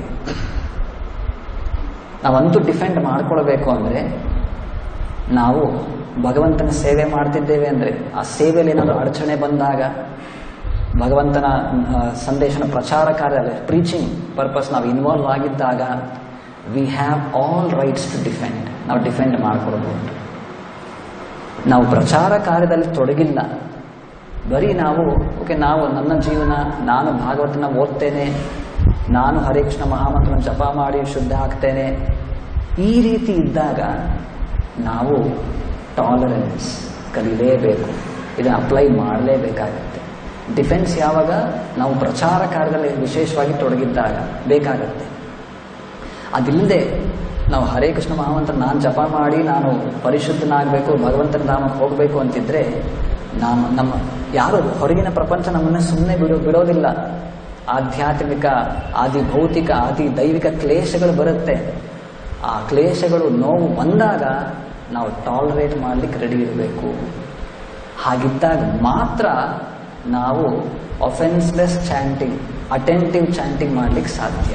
ನಾವಂತೂ ಡಿಫೆಂಡ್ ಮಾಡ್ಕೊಳ್ಬೇಕು ಅಂದರೆ ನಾವು ಭಗವಂತನ ಸೇವೆ ಮಾಡ್ತಿದ್ದೇವೆ ಅಂದರೆ ಆ ಸೇವೆಯಲ್ಲಿ ಏನಾದರೂ ಅಡಚಣೆ ಬಂದಾಗ ಭಗವಂತನ ಆ, ಸಂದೇಶನ ಪ್ರಚಾರ ಕಾರ್ಯದಲ್ಲಿ ಪ್ರೀಚಿಂಗ್ ಪರ್ಪಸ್ ನಾವು ಇನ್ವಾಲ್ವ್ ಆಗಿದ್ದಾಗ we have all rights to defend ನಾವು ಡಿಫೆಂಡ್ ಮಾಡ್ಕೊಳ್ಬೋದು ನಾವು ಪ್ರಚಾರ ಕಾರ್ಯದಲ್ಲಿ ತೊಡಗಿಲ್ಲ ಬರೀ ನಾವು ಓಕೆ ನಾವು ನನ್ನ ಜೀವನ ನಾನು ಭಾಗವತನ ಓದ್ತೇನೆ ನಾನು ಹರೇ ಕೃಷ್ಣ ಮಹಾಮಂತ್ರನ ಜಪ ಮಾಡಿ ಶುದ್ಧ ಆಗ್ತೇನೆ ಈ ರೀತಿ ಇದ್ದಾಗ ನಾವು ಟಾಲರೆನ್ಸ್ ಕಲಿಲೇಬೇಕು ಇದನ್ನು ಅಪ್ಲೈ ಮಾಡಲೇಬೇಕಾಗತ್ತೆ ಡಿಫೆನ್ಸ್ ಯಾವಾಗ ನಾವು ಪ್ರಚಾರ ಕಾರ್ಯದಲ್ಲಿ ವಿಶೇಷವಾಗಿ ತೊಡಗಿದ್ದಾಗ ಬೇಕಾಗತ್ತೆ ಅದಿಲ್ಲದೆ ನಾವು ಹರೇ ಕೃಷ್ಣ ಮಹಾಮಂತ್ರ ನಾನು ಜಪ ಮಾಡಿ ನಾನು ಪರಿಶುದ್ಧನಾಗಬೇಕು ಭಗವಂತನ ಧಾಮಕ್ಕೆ ಹೋಗಬೇಕು ಅಂತಿದ್ರೆ ನಾನು ನಮ್ಮ ಯಾರು ಹೊರಗಿನ ಪ್ರಪಂಚ ನಮ್ಮನ್ನು ಸುಮ್ಮನೆ ಬಿಡೋ ಬಿಡೋದಿಲ್ಲ ಆಧ್ಯಾತ್ಮಿಕ ಆದಿ ಭೌತಿಕ ಆದಿ ದೈವಿಕ ಕ್ಲೇಶಗಳು ಬರುತ್ತೆ ಆ ಕ್ಲೇಶಗಳು ನೋವು ಬಂದಾಗ ನಾವು ಟಾಲರೇಟ್ ಮಾಡ್ಲಿಕ್ಕೆ ರೆಡಿ ಇರಬೇಕು ಹಾಗಿದ್ದಾಗ ಮಾತ್ರ ನಾವು ಅಫೆನ್ಸ್ಲೆಸ್ ಚಾಂಟಿಂಗ್ ಅಟೆಂಟಿವ್ ಚಾಂಟಿಂಗ್ ಮಾಡ್ಲಿಕ್ಕೆ ಸಾಧ್ಯ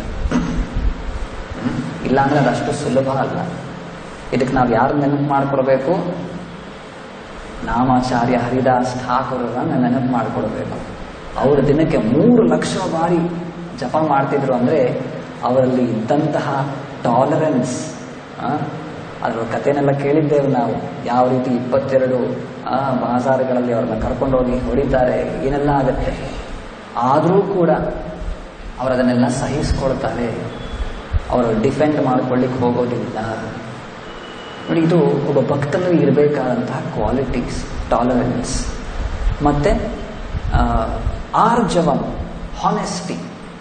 ಹ್ಮ್? ಇಲ್ಲಾಂದ್ರೆ ಅದಷ್ಟು ಸುಲಭ ಅಲ್ಲ ಇದಕ್ಕೆ ನಾವು ಯಾರು ನೆನಪು ಮಾಡ್ಕೊಳ್ಬೇಕು ನಾಮಾಚಾರ್ಯ ಹರಿದಾಸ್ ಠಾಕೂರರನ್ನ ನೆನಪು ಮಾಡ್ಕೊಳ್ಬೇಕು ಅವರು ದಿನಕ್ಕೆ ಮೂರು ಲಕ್ಷ ಬಾರಿ ಜಪ ಮಾಡ್ತಿದ್ರು ಅಂದ್ರೆ ಅವರಲ್ಲಿ ಇದ್ದಂತಹ ಟಾಲರೆನ್ಸ್ ಅದರ ಕಥೆನೆಲ್ಲ ಕೇಳಿದ್ದೇವೆ ನಾವು ಯಾವ ರೀತಿ ಇಪ್ಪತ್ತೆರಡು ಆ, ಬಾಜಾರುಗಳಲ್ಲಿ ಅವ್ರನ್ನ ಕರ್ಕೊಂಡೋಗಿ ಹೊಡಿತಾರೆ ಏನೆಲ್ಲ ಆಗುತ್ತೆ ಆದರೂ ಕೂಡ ಅವರು ಅದನ್ನೆಲ್ಲ ಸಹಿಸ್ಕೊಳ್ತಾರೆ ಅವರು ಡಿಫೆಂಡ್ ಮಾಡ್ಕೊಳ್ಳಿಕ್ಕೆ ಹೋಗೋದಿಲ್ಲ ನೋಡಿ ಇದು ಒಬ್ಬ ಭಕ್ತನಲ್ಲಿ ಇರಬೇಕಾದಂತಹ ಕ್ವಾಲಿಟೀಸ್ ಟಾಲರೆನ್ಸ್ ಮತ್ತೆ ಆ, ಆರ್ಜವಂ ಹಾನೆಸ್ಟಿ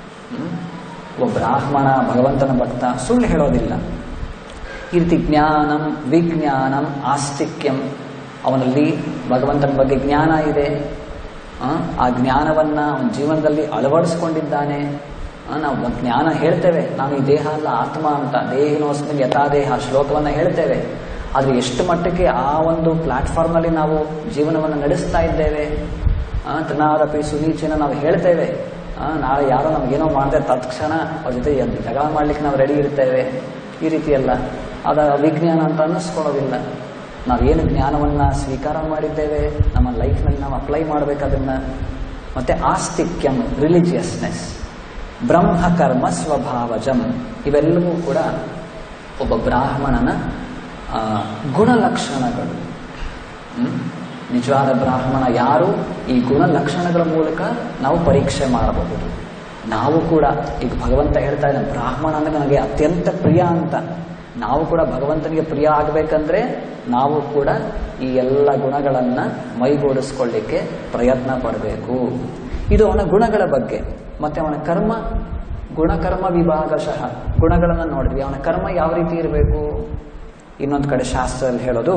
ಒಬ್ಬ ಬ್ರಾಹ್ಮಣ ಭಗವಂತನ ಭಕ್ತ ಸುಳ್ಳು ಹೇಳೋದಿಲ್ಲ ಈ ರೀತಿ ಜ್ಞಾನಂ ವಿಜ್ಞಾನಂ ಆಸ್ತಿಕ್ಯಂ ಅವನಲ್ಲಿ ಭಗವಂತನ ಬಗ್ಗೆ ಜ್ಞಾನ ಇದೆ ಆ, ಆ ಜ್ಞಾನವನ್ನ ಅವನ ಜೀವನದಲ್ಲಿ ಅಳವಡಿಸ್ಕೊಂಡಿದ್ದಾನೆ ಆ, ನಾವು ಜ್ಞಾನ ಹೇಳ್ತೇವೆ ನಾವು ಈ ದೇಹ ಅಲ್ಲ ಆತ್ಮ ಅಂತ ದೇಹಿನೋಸ್ಮಿನ್ ಯಥಾ ದೇಹ ಶ್ಲೋಕವನ್ನ ಹೇಳ್ತೇವೆ ಆದ್ರೆ ಎಷ್ಟು ಮಟ್ಟಕ್ಕೆ ಆ ಒಂದು ಪ್ಲಾಟ್ಫಾರ್ಮ್ ಅಲ್ಲಿ ನಾವು ಜೀವನವನ್ನು ನಡೆಸ್ತಾ ಇದ್ದೇವೆ ಆ, ತೃಣಾದಪಿ ಸುನೀಚಿನ ನಾವು ಹೇಳ್ತೇವೆ ಆ, ನಾಳೆ ಯಾರೋ ನಮ್ಗೇನೋ ಮಾಡಿದ್ರೆ ತತ್ಕ್ಷಣ ಅವ್ರ ಜೊತೆ ಎದ್ದು ಜಗಳ ಮಾಡ್ಲಿಕ್ಕೆ ನಾವು ರೆಡಿ ಇರ್ತೇವೆ ಈ ರೀತಿ ಎಲ್ಲ ಅದ ವಿಜ್ಞಾನ ಅಂತ ಅನ್ನಿಸ್ಕೊಳ್ಳೋದಿಲ್ಲ ನಾವೇನು ಜ್ಞಾನವನ್ನ ಸ್ವೀಕಾರ ಮಾಡಿದ್ದೇವೆ ನಮ್ಮ ಲೈಫ್ನಲ್ಲಿ ನಾವು ಅಪ್ಲೈ ಮಾಡ್ಬೇಕು ಅದನ್ನ ಮತ್ತೆ ಆಸ್ತಿಕ್ಯಂ ರಿಲಿಜಿಯಸ್ನೆಸ್ ಬ್ರಹ್ಮಕರ್ಮ ಸ್ವಭಾವಜಂ ಇವೆಲ್ಲವೂ ಕೂಡ ಒಬ್ಬ ಬ್ರಾಹ್ಮಣನ ಆ, ಗುಣಲಕ್ಷಣಗಳು ಹ್ಮ್? ನಿಜವಾದ ಬ್ರಾಹ್ಮಣ ಯಾರು ಈ ಗುಣಲಕ್ಷಣಗಳ ಮೂಲಕ ನಾವು ಪರೀಕ್ಷೆ ಮಾಡಬಹುದು ನಾವು ಕೂಡ ಈಗ ಭಗವಂತ ಹೇಳ್ತಾ ಇದ್ದಾನೆ ಬ್ರಾಹ್ಮಣ ಅಂದ್ರೆ ನನಗೆ ಅತ್ಯಂತ ಪ್ರಿಯ ಅಂತ ನಾವು ಕೂಡ ಭಗವಂತನಿಗೆ ಪ್ರಿಯ ಆಗಬೇಕಂದ್ರೆ ನಾವು ಕೂಡ ಈ ಎಲ್ಲ ಗುಣಗಳನ್ನ ಮೈಗೂಡಿಸ್ಕೊಳ್ಳಿಕ್ಕೆ ಪ್ರಯತ್ನ ಪಡಬೇಕು ಇದು ಅವನ ಗುಣಗಳ ಬಗ್ಗೆ ಮತ್ತೆ ಅವನ ಕರ್ಮ ಗುಣಕರ್ಮ ವಿಭಾಗಶಃ ಗುಣಗಳನ್ನು ನೋಡಿದ್ವಿ ಅವನ ಕರ್ಮ ಯಾವ ರೀತಿ ಇರಬೇಕು ಇನ್ನೊಂದು ಕಡೆ ಶಾಸ್ತ್ರದಲ್ಲಿ ಹೇಳೋದು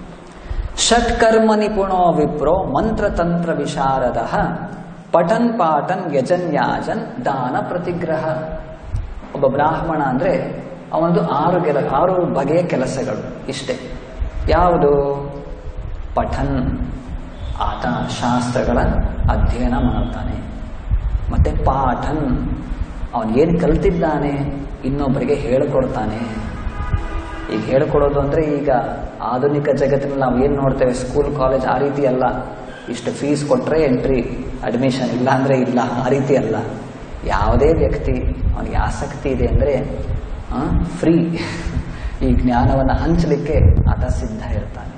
ಷಟ್ಕರ್ಮ ನಿಪುಣೋ ವಿಪ್ರೋ ಮಂತ್ರತಂತ್ರ ವಿಶಾರದ ಪಠನ್ ಪಾಠನ್ ಯಜನ್ ಯಾಜನ್ ದಾನ ಪ್ರತಿಗ್ರಹ ಒಬ್ಬ ಬ್ರಾಹ್ಮಣ ಅಂದ್ರೆ ಅವನದು ಆರು ಕೆಲ ಆರು ಬಗೆಯ ಕೆಲಸಗಳು ಇಷ್ಟೇ ಯಾವುದು ಪಠನ್ ಆತ ಶಾಸ್ತ್ರಗಳ ಅಧ್ಯಯನ ಮಾಡ್ತಾನೆ ಮತ್ತೆ ಪಾಠನ್ ಅವನು ಏನು ಕಲ್ತಿದ್ದಾನೆ ಇನ್ನೊಬ್ಬರಿಗೆ ಹೇಳಿಕೊಡ್ತಾನೆ ಈಗ ಹೇಳ್ಕೊಡೋದು ಅಂದ್ರೆ ಈಗ ಆಧುನಿಕ ಜಗತ್ತಿನಲ್ಲಿ ನಾವು ಏನು ನೋಡ್ತೇವೆ ಸ್ಕೂಲ್ ಕಾಲೇಜ್ ಆ ರೀತಿ ಅಲ್ಲ ಇಷ್ಟು ಫೀಸ್ ಕೊಟ್ಟರೆ ಎಂಟ್ರಿ ಅಡ್ಮಿಷನ್ ಇಲ್ಲ ಅಂದ್ರೆ ಇಲ್ಲ ಆ ರೀತಿ ಅಲ್ಲ ಯಾವುದೇ ವ್ಯಕ್ತಿ ಅವನಿಗೆ ಆಸಕ್ತಿ ಇದೆ ಅಂದ್ರೆ ಫ್ರೀ ಈ ಜ್ಞಾನವನ್ನು ಹಂಚಲಿಕ್ಕೆ ಆತ ಸಿದ್ಧ ಇರ್ತಾನೆ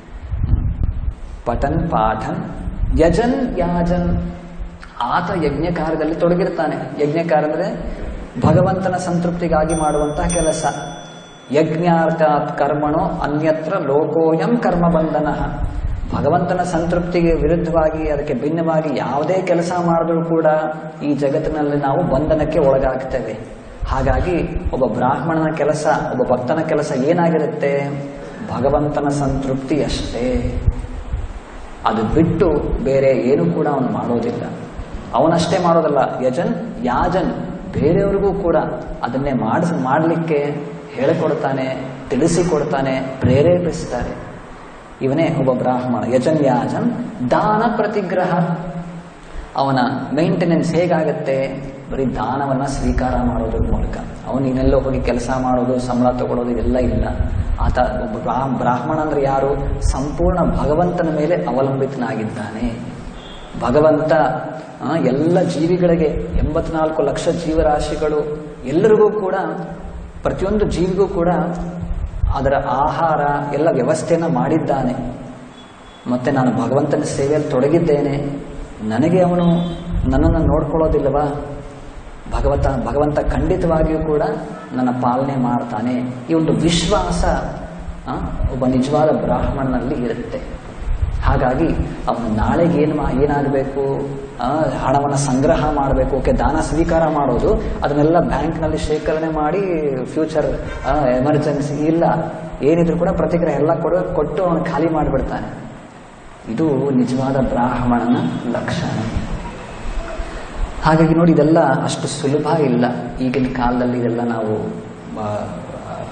ಪಠನ್ ಪಾಠನ್ ಯಜನ್ ಯಾಜನ್ ಆತ ಯಜ್ಞ ಕಾರ್ಯದಲ್ಲಿ ತೊಡಗಿರ್ತಾನೆ ಯಜ್ಞ ಕಾರ್ಯ ಅಂದ್ರೆ ಭಗವಂತನ ಸಂತೃಪ್ತಿಗಾಗಿ ಮಾಡುವಂತಹ ಕೆಲಸ ಯಜ್ಞಾರ್ಥಾತ್ ಕರ್ಮಣೋ ಅನ್ಯತ್ರ ಲೋಕೋಯಂ ಕರ್ಮ ಬಂಧನ ಭಗವಂತನ ಸಂತೃಪ್ತಿಗೆ ವಿರುದ್ಧವಾಗಿ ಅದಕ್ಕೆ ಭಿನ್ನವಾಗಿ ಯಾವುದೇ ಕೆಲಸ ಮಾಡಿದ್ರೂ ಕೂಡ ಈ ಜಗತ್ತಿನಲ್ಲಿ ನಾವು ಬಂಧನಕ್ಕೆ ಒಳಗಾಗ್ತೇವೆ ಹಾಗಾಗಿ ಒಬ್ಬ ಬ್ರಾಹ್ಮಣನ ಕೆಲಸ ಒಬ್ಬ ಭಕ್ತನ ಕೆಲಸ ಏನಾಗಿರುತ್ತೆ ಭಗವಂತನ ಸಂತೃಪ್ತಿ ಅಷ್ಟೇ ಅದು ಬಿಟ್ಟು ಬೇರೆ ಏನು ಕೂಡ ಅವನು ಮಾಡೋದಿಲ್ಲ ಅವನಷ್ಟೇ ಮಾಡೋದಲ್ಲ ಯಜನ್ ಯಾಜನ್ ಬೇರೆಯವ್ರಿಗೂ ಕೂಡ ಅದನ್ನೇ ಮಾಡಿಸ್ ಮಾಡಲಿಕ್ಕೆ ಹೇಳಿಕೊಡ್ತಾನೆ ತಿಳಿಸಿಕೊಡ್ತಾನೆ ಪ್ರೇರೇಪಿಸ್ತಾರೆ ಇವನೇ ಒಬ್ಬ ಬ್ರಾಹ್ಮಣ ಯಜನ್ ಯಾಜನ್ ದಾನ ಪ್ರತಿಗ್ರಹ ಅವನ ಮೇಂಟೆನೆನ್ಸ್ ಹೇಗಾಗತ್ತೆ ಬರೀ ದಾನವನ್ನ ಸ್ವೀಕಾರ ಮಾಡೋದ್ರ ಮೂಲಕ ಅವನು ಇನ್ನೆಲ್ಲೋ ಹೋಗಿ ಕೆಲಸ ಮಾಡೋದು ಸಂಬಳ ತಗೊಳ್ಳೋದು ಇದೆಲ್ಲ ಇಲ್ಲ ಆತ ಒಬ್ಬ ಬ್ರಾ- ಬ್ರಾಹ್ಮಣ ಅಂದ್ರೆ ಯಾರು ಸಂಪೂರ್ಣ ಭಗವಂತನ ಮೇಲೆ ಅವಲಂಬಿತನಾಗಿದ್ದಾನೆ ಭಗವಂತ ಆ, ಎಲ್ಲ ಜೀವಿಗಳಿಗೆ ಎಂಬತ್ನಾಲ್ಕು ಲಕ್ಷ ಜೀವರಾಶಿಗಳು ಎಲ್ಲರಿಗೂ ಕೂಡ ಪ್ರತಿಯೊಂದು ಜೀವಿಗೂ ಕೂಡ ಅದರ ಆಹಾರ ಎಲ್ಲ ವ್ಯವಸ್ಥೆಯನ್ನ ಮಾಡಿದ್ದಾನೆ ಮತ್ತೆ ನಾನು ಭಗವಂತನ ಸೇವೆಯಲ್ಲಿ ತೊಡಗಿದ್ದೇನೆ ನನಗೆ ಅವನು ನನ್ನನ್ನು ನೋಡ್ಕೊಳ್ಳೋದಿಲ್ಲವಾ ಭಗವಂತ ಭಗವಂತ ಖಂಡಿತವಾಗಿಯೂ ಕೂಡ ನನ್ನ ಪಾಲನೆ ಮಾಡ್ತಾನೆ ಈ ಒಂದು ವಿಶ್ವಾಸ ಆ, ಒಬ್ಬ ನಿಜವಾದ ಬ್ರಾಹ್ಮಣನಲ್ಲಿ ಇರುತ್ತೆ ಹಾಗಾಗಿ ಅವನು ನಾಳೆಗೆ ಏನು ಮಾ ಏನಾಗಬೇಕು ಹಣವನ್ನು ಸಂಗ್ರಹ ಮಾಡಬೇಕು ಓಕೆ ದಾನ ಸ್ವೀಕಾರ ಮಾಡೋದು ಅದನ್ನೆಲ್ಲ ಬ್ಯಾಂಕ್ನಲ್ಲಿ ಶೇಖರಣೆ ಮಾಡಿ ಫ್ಯೂಚರ್ ಎಮರ್ಜೆನ್ಸಿ ಇಲ್ಲ ಏನಿದ್ರು ಕೂಡ ಪ್ರತಿಕ್ರಿಯೆ ಎಲ್ಲ ಕೊಡ ಕೊಟ್ಟು ಅವನು ಖಾಲಿ ಮಾಡಿಬಿಡ್ತಾನೆ ಇದು ನಿಜವಾದ ಬ್ರಾಹ್ಮಣನ ಲಕ್ಷಣ ಹಾಗಾಗಿ ನೋಡಿ ಇದೆಲ್ಲ ಅಷ್ಟು ಸುಲಭ ಇಲ್ಲ ಈಗಿನ ಕಾಲದಲ್ಲಿ ಇದೆಲ್ಲ ನಾವು ಆ,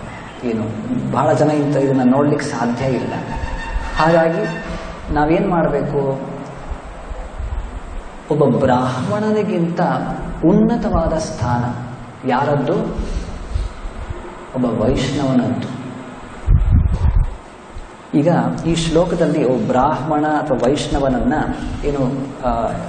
ಏನು ಬಹಳ ಜನ ಇಂಥ ಇದನ್ನು ನೋಡ್ಲಿಕ್ಕೆ ಸಾಧ್ಯ ಇಲ್ಲ ಹಾಗಾಗಿ ನಾವೇನು ಮಾಡಬೇಕು ಒಬ್ಬ ಬ್ರಾಹ್ಮಣನಿಗಿಂತ ಉನ್ನತವಾದ ಸ್ಥಾನ ಯಾರದ್ದು ಒಬ್ಬ ವೈಷ್ಣವನದ್ದು ಈಗ ಈ ಶ್ಲೋಕದಲ್ಲಿ ಒಬ್ಬ ಬ್ರಾಹ್ಮಣ ಅಥವಾ ವೈಷ್ಣವನನ್ನ ಏನು ಆ,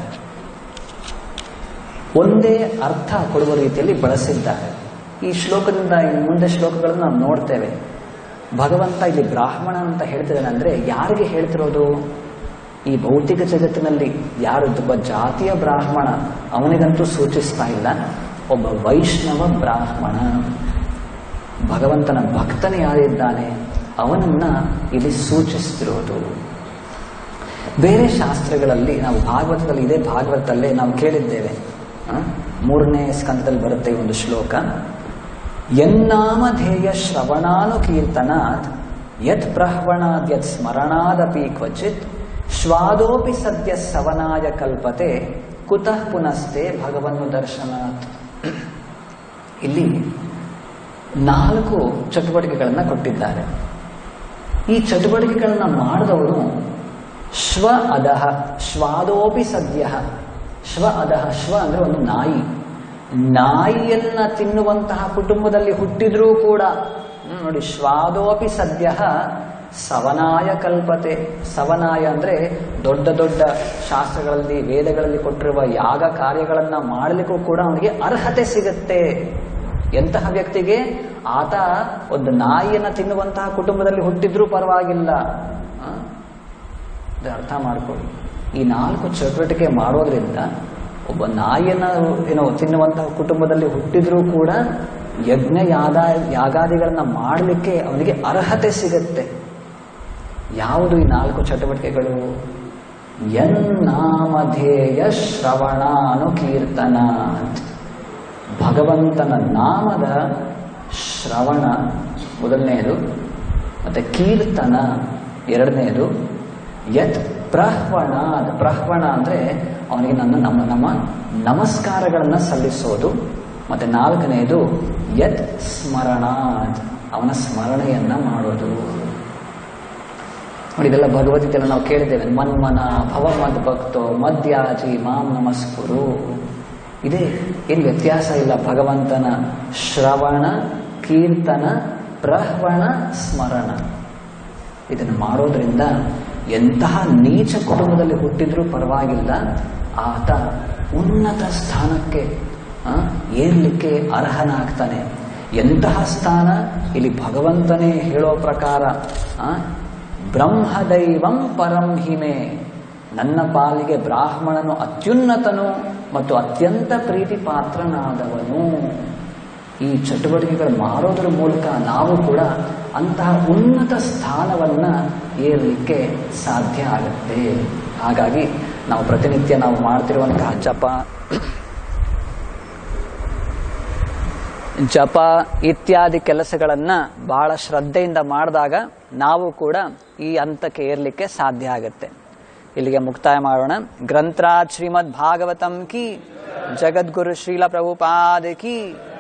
ಒಂದೇ ಅರ್ಥ ಕೊಡುವ ರೀತಿಯಲ್ಲಿ ಬಳಸಿದ್ದಾರೆ ಈ ಶ್ಲೋಕದಿಂದ ಇನ್ನು ಮುಂದೆ ಶ್ಲೋಕಗಳನ್ನು ನಾವು ನೋಡ್ತೇವೆ ಭಗವಂತ ಇಲ್ಲಿ ಬ್ರಾಹ್ಮಣ ಅಂತ ಹೇಳ್ತಿದ್ದಾನೆ ಅಂದ್ರೆ ಯಾರಿಗೆ ಹೇಳ್ತಿರೋದು ಈ ಭೌತಿಕ ಜಗತ್ತಿನಲ್ಲಿ ಯಾರು ಒಬ್ಬ ಜಾತಿಯ ಬ್ರಾಹ್ಮಣ ಅವನಿಗಂತೂ ಸೂಚಿಸ್ತಾ ಇಲ್ಲ ಒಬ್ಬ ವೈಷ್ಣವ ಬ್ರಾಹ್ಮಣ ಭಗವಂತನ ಭಕ್ತನೇ ಯಾರಿದ್ದಾನೆ ಅವನನ್ನ ಇಲ್ಲಿ ಸೂಚಿಸ್ತಿರೋದು ಬೇರೆ ಶಾಸ್ತ್ರಗಳಲ್ಲಿ ನಾವು ಭಾಗವತದಲ್ಲಿ ಇದೇ ಭಾಗವತದಲ್ಲೇ ನಾವು ಕೇಳಿದ್ದೇವೆ ಆ? ಮೂರನೇ ಸ್ಕಂದದಲ್ಲಿ ಬರುತ್ತೆ ಈ ಒಂದು ಶ್ಲೋಕ ಯನ್ನಾಮಧೇಯ ಶ್ರವಣಾನುಕೀರ್ತನಾತ್ ಯತ್ ಪ್ರಹ್ವಣಾದ್ ಯತ್ ಸ್ಮರಣಾದಪಿ ಕ್ವಚಿತ್ ಶ್ವಾದೋಪಿ ಸದ್ಯ ಸವನಾಯ ಕಲ್ಪತೆ ಕುತಃ ಪುನಸ್ತೆ ಭಗವನ್ನು ದರ್ಶನಾತ್ ಇಲ್ಲಿ ನಾಲ್ಕು ಚಟುವಟಿಕೆಗಳನ್ನ ಕೊಟ್ಟಿದ್ದಾರೆ ಈ ಚಟುವಟಿಕೆಗಳನ್ನ ಮಾಡಿದವನು ಶ್ವ ಅಧಃ ಶ್ವಾದೋಪಿ ಸದ್ಯ ಶ್ವ ಅಧಃ ಶ್ವ ಅಂದ್ರೆ ಒಂದು ನಾಯಿ ನಾಯಿಯನ್ನ ತಿನ್ನುವಂತಹ ಕುಟುಂಬದಲ್ಲಿ ಹುಟ್ಟಿದ್ರೂ ಕೂಡ ಹ್ಮ್, ನೋಡಿ ಶ್ವಾದೋಪಿ ಸದ್ಯ ಸವನಾಯ ಕಲ್ಪತೆ ಸವನಾಯ ಅಂದ್ರೆ ದೊಡ್ಡ ದೊಡ್ಡ ಶಾಸ್ತ್ರಗಳಲ್ಲಿ ವೇದಗಳಲ್ಲಿ ಕೊಟ್ಟಿರುವ ಯಾಗ ಕಾರ್ಯಗಳನ್ನ ಮಾಡಲಿಕ್ಕೂ ಕೂಡ ಅವನಿಗೆ ಅರ್ಹತೆ ಸಿಗುತ್ತೆ ಎಂತಹ ವ್ಯಕ್ತಿಗೆ ಆತ ಒಂದು ನಾಯಿಯನ್ನ ತಿನ್ನುವಂತಹ ಕುಟುಂಬದಲ್ಲಿ ಹುಟ್ಟಿದ್ರೂ ಪರವಾಗಿಲ್ಲ ಆ? ಇದು ಅರ್ಥ ಮಾಡ್ಕೊಳ್ಳಿ ಈ ನಾಲ್ಕು ಚಟುವಟಿಕೆ ಮಾಡೋದ್ರಿಂದ ಒಬ್ಬ ನಾಯಿಯನ್ನ ಏನೋ ತಿನ್ನುವಂತಹ ಕುಟುಂಬದಲ್ಲಿ ಹುಟ್ಟಿದ್ರೂ ಕೂಡ ಯಜ್ಞ ಯಾಗ ಯಾಗಾದಿಗಳನ್ನ ಮಾಡಲಿಕ್ಕೆ ಅವನಿಗೆ ಅರ್ಹತೆ ಸಿಗತ್ತೆ ಯಾವುದು ಈ ನಾಲ್ಕು ಚಟುವಟಿಕೆಗಳು ಯನ್ನಾಮಧೇಯ ಶ್ರವಣಾನುಕೀರ್ತನ ಭಗವಂತನ ನಾಮದ ಶ್ರವಣ ಮೊದಲನೆಯದು ಮತ್ತೆ ಕೀರ್ತನ ಎರಡನೆಯದು ಯತ್ ಪ್ರಹ್ವಣ ಪ್ರಹ್ವಣ ಅಂದ್ರೆ ಅವನಿಗೆ ನನ್ನ ನಮ್ಮ ನಮ್ಮ ನಮಸ್ಕಾರಗಳನ್ನ ಸಲ್ಲಿಸೋದು ಮತ್ತೆ ನಾಲ್ಕನೆಯದು ಯತ್ ಸ್ಮರಣ ಅವನ ಸ್ಮರಣೆಯನ್ನ ಮಾಡೋದು ನೋಡಿ ಇದೆಲ್ಲ ಭಗವದ್ಗೀತೆಲ್ಲ ನಾವು ಕೇಳಿದ್ದೇವೆ ಮನ್ಮನ ಭವಮದ್ ಭಕ್ತೋ ಮದ್ಯಾಜಿ ಮಾಂ ನಮಸ್ಕುರು ಇದೇ ಏನು ವ್ಯತ್ಯಾಸ ಇಲ್ಲ ಭಗವಂತನ ಶ್ರವಣ ಕೀರ್ತನ ಪ್ರಹ್ವಣ ಸ್ಮರಣ ಇದನ್ನು ಮಾಡೋದ್ರಿಂದ ಎಂತಹ ನೀಚ ಕುಟುಂಬದಲ್ಲಿ ಹುಟ್ಟಿದ್ರೂ ಪರವಾಗಿಲ್ಲ ಆತ ಉನ್ನತ ಸ್ಥಾನಕ್ಕೆ ಆ, ಏರ್ಲಿಕ್ಕೆ ಅರ್ಹನಾಗ್ತಾನೆ ಎಂತಹ ಸ್ಥಾನ ಇಲ್ಲಿ ಭಗವಂತನೇ ಹೇಳೋ ಪ್ರಕಾರ ಆ, ಬ್ರಹ್ಮದೈವಂ ಪರಂ ಹಿಮೆ ನನ್ನ ಪಾಲಿಗೆ ಬ್ರಾಹ್ಮಣನು ಅತ್ಯುನ್ನತನು ಮತ್ತು ಅತ್ಯಂತ ಪ್ರೀತಿ ಪಾತ್ರನಾದವನು ಈ ಚಟುವಟಿಕೆಗಳು ಮಾಡೋದ್ರ ಮೂಲಕ ನಾವು ಕೂಡ ಅಂತಹ ಉನ್ನತ ಸ್ಥಾನವನ್ನ ಏರಲಿಕ್ಕೆ ಸಾಧ್ಯ ಆಗುತ್ತೆ ಹಾಗಾಗಿ ನಾವು ಪ್ರತಿನಿತ್ಯ ನಾವು ಮಾಡ್ತಿರುವಂತಹ ಜಪ ಜಪ ಇತ್ಯಾದಿ ಕೆಲಸಗಳನ್ನ ಬಹಳ ಶ್ರದ್ಧೆಯಿಂದ ಮಾಡಿದಾಗ ನಾವು ಕೂಡ ಈ ಹಂತಕ್ಕೆ ಏರ್ಲಿಕ್ಕೆ ಸಾಧ್ಯ ಆಗುತ್ತೆ ಇಲ್ಲಿಗೆ ಮುಕ್ತಾಯ ಮಾಡೋಣ ಗ್ರಂಥರಾಜ್ ಶ್ರೀಮದ್ ಭಾಗವತಂ ಕಿ ಜಗದ್ಗುರು ಶ್ರೀಲ ಪ್ರಭುಪಾದ ಕಿ